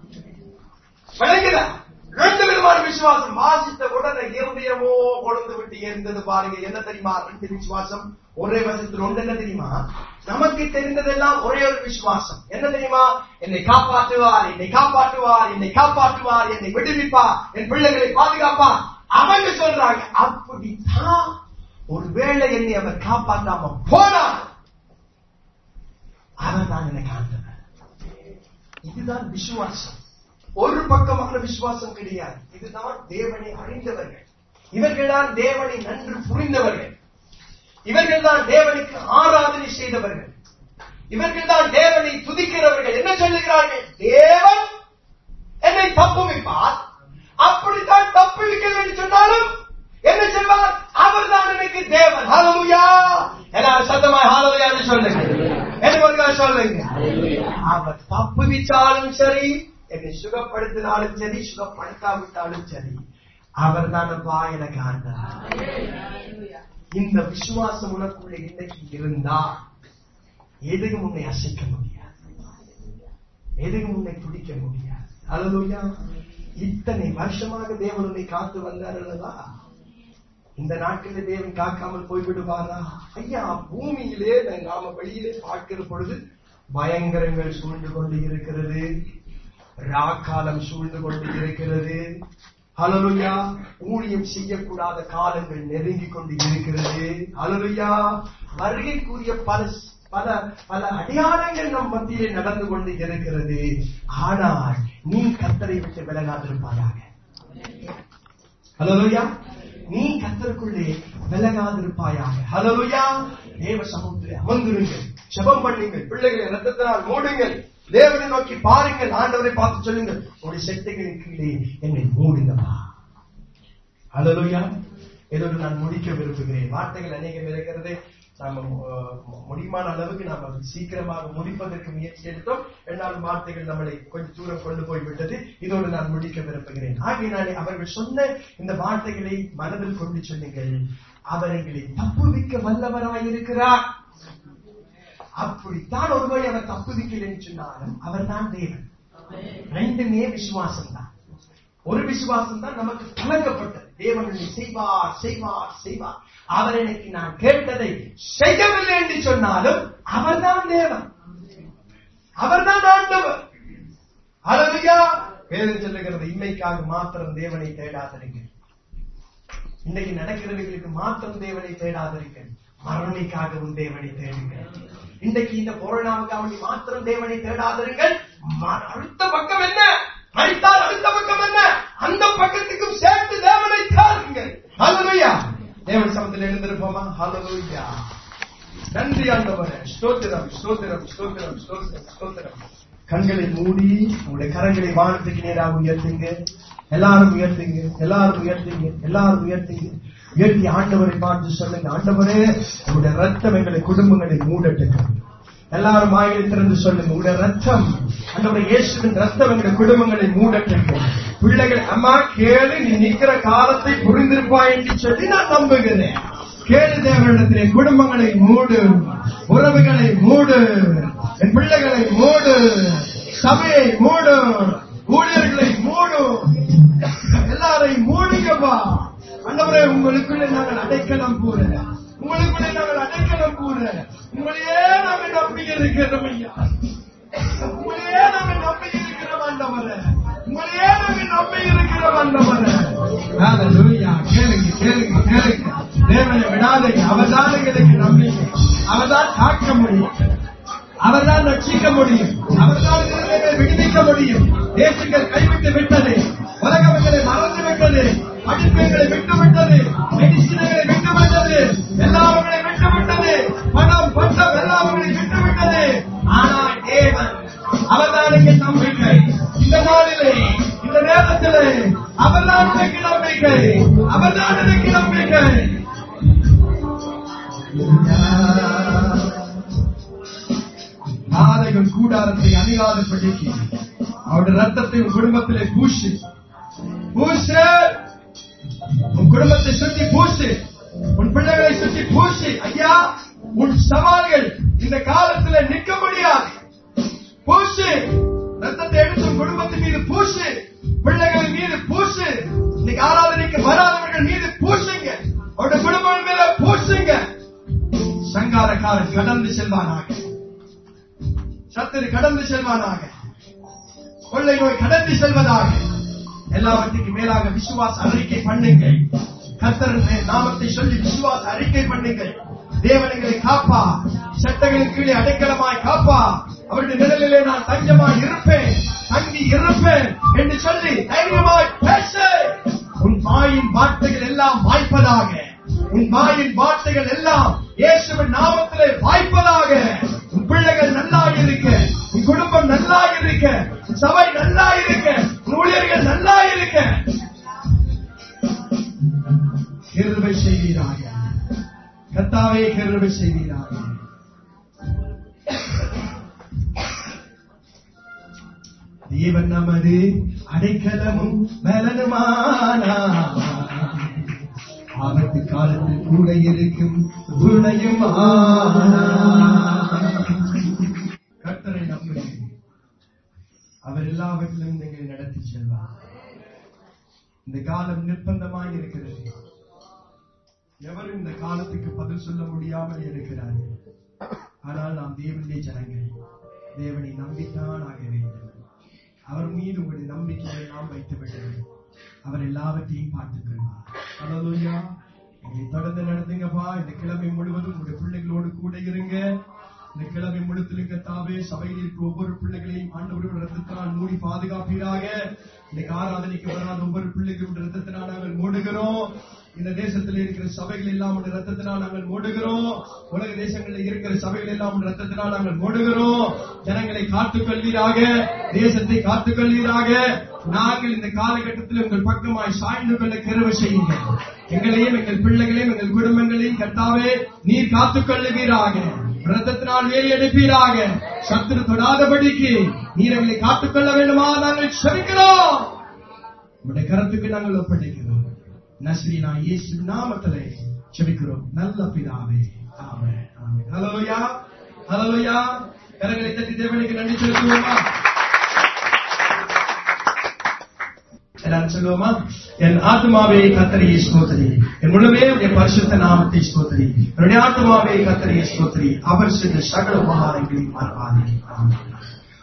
விளங்குதா ரெண்டு விதமான விசுவாசம் வாசித்த உடனே இருதயமோ கொழுந்து விட்டு இருந்தது பாருங்க என்ன தெரியுமா ரெண்டு விசுவாசம் ஒரே வருஷத்தில் ஒன்று என்ன தெரியுமா நமக்கு தெரிந்ததெல்லாம் ஒரே ஒரு விசுவாசம் என்ன தெரியுமா என்னை காப்பாற்றுவார் என்னை காப்பாற்றுவார் என்னை காப்பாற்றுவார் என்னை விடுவிப்பார் என் பிள்ளைகளை பாதுகாப்பார் அவங்க சொல்றாங்க அப்படித்தான் ஒருவேளை என்னை அவர் காப்பாற்றாம போனார் அவர் தான் எனக்கு ஆண்டவர் இதுதான் விசுவாசம் ஒரு பக்கமான விசுவாசம் கிடையாது இதுதான் தேவனை அறிந்தவர்கள் இவர்கள்தான் தேவனை நன்று புரிந்தவர்கள் இவர்கள் தான் தேவனுக்கு ஆராதனை செய்தவர்கள் இவர்கள் தான் தேவனை துதிக்கிறவர்கள் என்ன சொல்லுகிறார்கள் தேவன் என்னை தப்புவிப்பார் அப்படித்தான் தப்புவிக்கல் என்று சொன்னாலும் என்ன செய்வார் அவர் தான் எனக்கு தேவன் ஹalleluya எல்லாரும் சத்தமாய் ஹalleluya என்று சொல்லுங்க எனக்கு ஒரு சொல்லுங்க அவர் தப்புவிச்சாலும் சரி என்னை சுகப்படுத்தினாலும் சரி சுகப்படுத்தாவிட்டாலும் சரி அவர் தானப்பா எனக்கு ஆண்டார் இந்த விசுவாசம் உனக்குள்ள இன்னைக்கு இருந்தா எதுவும் உன்னை அசைக்க முடியாது எதுவும் உன்னை துடிக்க முடியாது அல்லா இத்தனை வருஷமாக தேவன் உன்னை காத்து வந்தார் அல்லவா இந்த நாட்களில் தேவன் காக்காமல் போய்விடுவாரா ஐயா பூமியிலே நாம வெளியிலே பார்க்கிற பொழுது பயங்கரங்கள் சூழ்ந்து கொண்டு இருக்கிறது ராக்காலம் சூழ்ந்து கொண்டு இருக்கிறது ஹலலுயா ஊழியம் செய்யக்கூடாத காலங்கள் நெருங்கி கொண்டு இருக்கிறது ஹலலுயா வருகைக்குரிய பல பல பல அடையாளங்கள் நம் மத்தியிலே நடந்து கொண்டு இருக்கிறது ஆனால் நீ கத்தரை விட்டு விலகாதிருப்பாயாக ஹலோலுயா நீ கத்தருக்குள்ளே விலகாதிருப்பாயாக ஹலோலுயா தேவ சமூகத்தில் அமர்ந்திருங்கள் ஜெபம் பண்ணுங்கள் பிள்ளைகளை ரத்தத்தினால் மூடுங்கள் தேவனை நோக்கி பாருங்கள் ஆண்டவரை பார்த்து சொல்லுங்கள் ஒரு செட்டைகளின் கீழே என்னை மூடுங்கப்பா ஹலோலுயா இதோடு நான் முடிக்க விரும்புகிறேன் வார்த்தைகள் அநேகம் இருக்கிறது நாம அஹ், முடியுமான அளவுக்கு நாம் அதை சீக்கிரமாக முடிப்பதற்கு முயற்சி எடுத்தோம் என்னாலும் வார்த்தைகள் நம்மளை கொஞ்சம் தூரம் கொண்டு போய் விட்டது இதோடு நான் முடிக்க விரும்புகிறேன் ஆகையினாலே அவர்கள் சொன்ன இந்த வார்த்தைகளை மனதில் கொண்டு சொல்லுங்கள் அவர் எங்களை தப்புவிக்க வல்லவராயிருக்கிறார் அப்படித்தான் ஒருவரை அவர் தப்புவிக்கலைன்னு சொன்னாலும் அவர் தான் தேவன் ரெண்டுமே விசுவாசம் தான் ஒரு விசுவாசம் தான் நமக்கு கலங்கப்பட்டது தேவன் என்னை செய்வார் செய்வார் செய்வார் அவர் எனக்கு நான் கேட்டதை செய்யவில்லை என்று சொன்னாலும் அவர்தான் தேவன் அவர்தான் ஆண்டவர் அழகையா வேதம் சொல்லுகிறது இன்மைக்காக மாத்திரம் தேவனை தேடாதிருங்கள் இன்னைக்கு நடக்கிறவர்களுக்கு மாத்திரம் தேவனை தேடாதிருங்கள் மறுமைக்காகவும் தேவனை தேடுங்கள் இன்றைக்கு இந்த கொரோனாவுக்காக மாத்திரம் தேவனை தேடாதிருங்கள் ம- அடுத்த பக்கம் என்ன மறித்தால் அடுத்த பக்கம் என்ன அந்த பக்கத்துக்கும் சேர்த்து தேவனை தேடுங்கள் ஹalleluya தேவன் சமத்தில் எழுந்திருப்போமா ஹalleluya நன்றி ஆண்டவரே ஸ்தோத்திரம் ஸ்தோத்திரம் ஸ்தோத்திரம் ஸ்தோத்திரம் ஸ்தோத்திரம் கண்களை மூடி உங்களுடைய கரங்களை வானத்துக்கு நேராக உயர்த்துங்க எல்லாரும் உயர்த்துங்க எல்லாரும் உயர்த்துங்க எல்லாரும் உயர்த்துங்க உயர்த்தி ஆண்டவரை பார்த்து சொல்லுங்க ஆண்டவரே உங்களுடைய ரத்தம் எங்களை குடும்பங்களை மூடட்டுங்க எல்லாரும் வாயிலை திறந்து சொல்லுங்க உங்களுடைய ரத்தம் ஆண்டவரே இயேசுவின் ரத்தம் எங்களுடைய குடும்பங்களை மூடட்டுங்க பிள்ளைகள் அம்மா கேளு நீ நிக்கிற காலத்தை புரிந்திருப்பாய் என்று சொல்லி நான் நம்புகிறேன் கேளு தேவனிடத்திலே குடும்பங்களை மூடு உறவுகளை மூடு என் பிள்ளைகளை மூடு சபையை மூடு ஊழியர்களை மூடு எல்லாரையும் மூடுங்கப்பா அண்டவரே உங்களுக்குள்ளே நாங்கள் அடைக்கலம் கூற உங்களுக்குள்ளே நாங்கள் அடைக்கலம் கூற உங்களையே நாங்கள் நம்பி இருக்கிறோம் ஐயா உங்களையே நாங்கள் நம்பி இருக்கிறோம் ஆண்டவரே உங்களையே நாங்கள் நம்பி இருக்கிறோம் ஆண்டவரே ஹalleluya கேளுங்க கேளுங்க கேளுங்க தேவனை விடாதீங்க அவர்தான் எங்களுக்கு நம்பிக்கை அவர்தான் காக்க முடியும் அவர்தான் ரட்சிக்க முடியும் அவர்தான் இதிலிருந்து விடுவிக்க முடியும் தேசங்கள் கைவிட்டு விட்டது உலகம் எங்களை மறந்து விட்டது படிப்புகளை விட்டு விட்டது மெடிசின்களை விட்டு விட்டது எல்லாவர்களை விட்டு விட்டது பணம் பட்டம் எல்லாவர்களை விட்டு விட்டது ஆனால் தேவன் அவர்தான் எங்கள் நம்பிக்கை இந்த நாளிலே இந்த நேரத்திலே அவர்தான் எனக்கு நம்பிக்கை அவர்தான் எனக்கு நம்பிக்கை பாதைகள் கூடாரத்தை அணியாதபடிக்கு அவருடைய ரத்தத்தை உன் குடும்பத்திலே பூசு பூசு உன் குடும்பத்தை சுற்றி பூசு உன் பிள்ளைகளை சுற்றி பூசு ஐயா உன் சவால்கள் இந்த காலத்துல நிற்க முடியாது பூசு ரத்தத்தை எடுத்து உன் குடும்பத்தின் மீது பூசு பிள்ளைகள் மீது பூசு இன்னைக்கு ஆராதனைக்கு வராதவர்கள் மீது பூசுங்க அவருடைய குடும்பம் மேல பூசுங்க சங்காரக்காரன் கடந்து செல்வானாக சத்துரு கடந்து செல்வானாக கொள்ளை நோய் கடந்து செல்வதாக எல்லாவற்றுக்கும் மேலாக விசுவாச அறிக்கை பண்ணுங்கள் கர்த்தரின் நாமத்தை சொல்லி விசுவாச அறிக்கை பண்ணுங்கள் தேவனங்களை காப்பா சட்டங்களின் கீழே அடைக்கலமாய் காப்பா அவருடைய நிழலிலே நான் தஞ்சமாய் இருப்பேன் தங்கி இருப்பேன் என்று சொல்லி தைரியமாய் பேசு உன் வாயின் வார்த்தைகள் எல்லாம் வாய்ப்பதாக உன் வாயின் வார்த்தைகள் எல்லாம் இயேசுவின் நாமத்திலே வாய்ப்பதாக உன் பிள்ளைகள் நல்லா இருக்க உன் குடும்பம் நல்லா இருக்க உன் சபை நல்லா இருக்க உன் ஊழியர்கள் நல்லா இருக்க கிருபை செய்வீராக கத்தாவே கிருபை செய்வீராக தேவன் நமது அடைக்கலமும் பலனுமானா ஆபத்து காலத்தில் கூட இருக்கும் துணையும் கர்த்தரை நம்புகிறேன் அவர் எல்லாவற்றிலும் எங்களை நடத்தி செல்வார் இந்த காலம் நிர்பந்தமாய் இருக்கிறது எவரும் இந்த காலத்துக்கு பதில் சொல்ல முடியாமல் இருக்கிறார்கள் ஆனால் நாம் தேவனுடைய ஜனங்கள் தேவனை நம்பித்தான் ஆக வேண்டும் அவர் மீது உங்களுடைய நம்பிக்கையை நாம் வைத்து விட வேண்டும் அவர் எல்லாவற்றையும் பார்த்துக் கொள்வார் ஹalleluya எங்களை தொடர்ந்து நடத்துங்கப்பா இந்த கிழமை முழுவதும் உங்களுடைய பிள்ளைகளோடு கூட இருங்க இந்த கிழமை முழுத்திலுங்க தாவே சபையில் இருக்கிற ஒவ்வொரு பிள்ளைகளையும் ஆண்டவரோட ரத்தத்தினால் மூடி பாதுகாப்பீராக இன்னைக்கு ஆராதனைக்கு வராத ஒவ்வொரு பிள்ளைகளுடைய ரத்தத்தினால் நாங்கள் மூடுகிறோம் இந்த தேசத்தில் இருக்கிற சபைகள் எல்லாம் உடைய ரத்தத்தினால் நாங்கள் மூடுகிறோம் உலக தேசங்களில் இருக்கிற சபைகள் எல்லாம் உடைய ரத்தத்தினால் நாங்கள் மூடுகிறோம் ஜனங்களை காத்துக் கொள்வீராக தேசத்தை காத்துக் கொள்வீராக நாங்கள் இந்த காலகட்டத்தில் உங்கள் பக்கமாய் சாய்ந்து கொள்ள கிருபை செய்யுங்கள் எங்களையும் எங்கள் பிள்ளைகளையும் எங்கள் குடும்பங்களையும் கர்த்தாவே நீர் காத்துக் கொள்ளுவீராக ரத்தத்தினால் வேலி எடுப்பீராக சத்துரு தொடாதபடிக்கு நீர் எங்களை காத்துக் கொள்ள வேண்டுமா நாங்கள் செபிக்கிறோம் உடைய கரத்துக்கு நாங்கள் ஒப்படைக்கிறோம் நஸ்ரீனா இயேசு நாமத்திலே செபிக்கிறோம் நல்ல பிதாவே ஆமென் ஆமென் ஹalleluya ஹalleluya கரங்களை தட்டி தேவனுக்கு நன்றி செலுத்துவோமா எல்லாரும் சொல்லுவோமா என் ஆத்மாவே கத்தரியை ஸ்தோத்திரி என் முழுமே என் பரிசுத்த நாமத்தை ஸ்தோத்திரி என்னுடைய ஆத்மாவே கத்தரியை ஸ்தோத்திரி அவர் செய்த சகல உபகாரங்களை மறவாதே ஆமென்.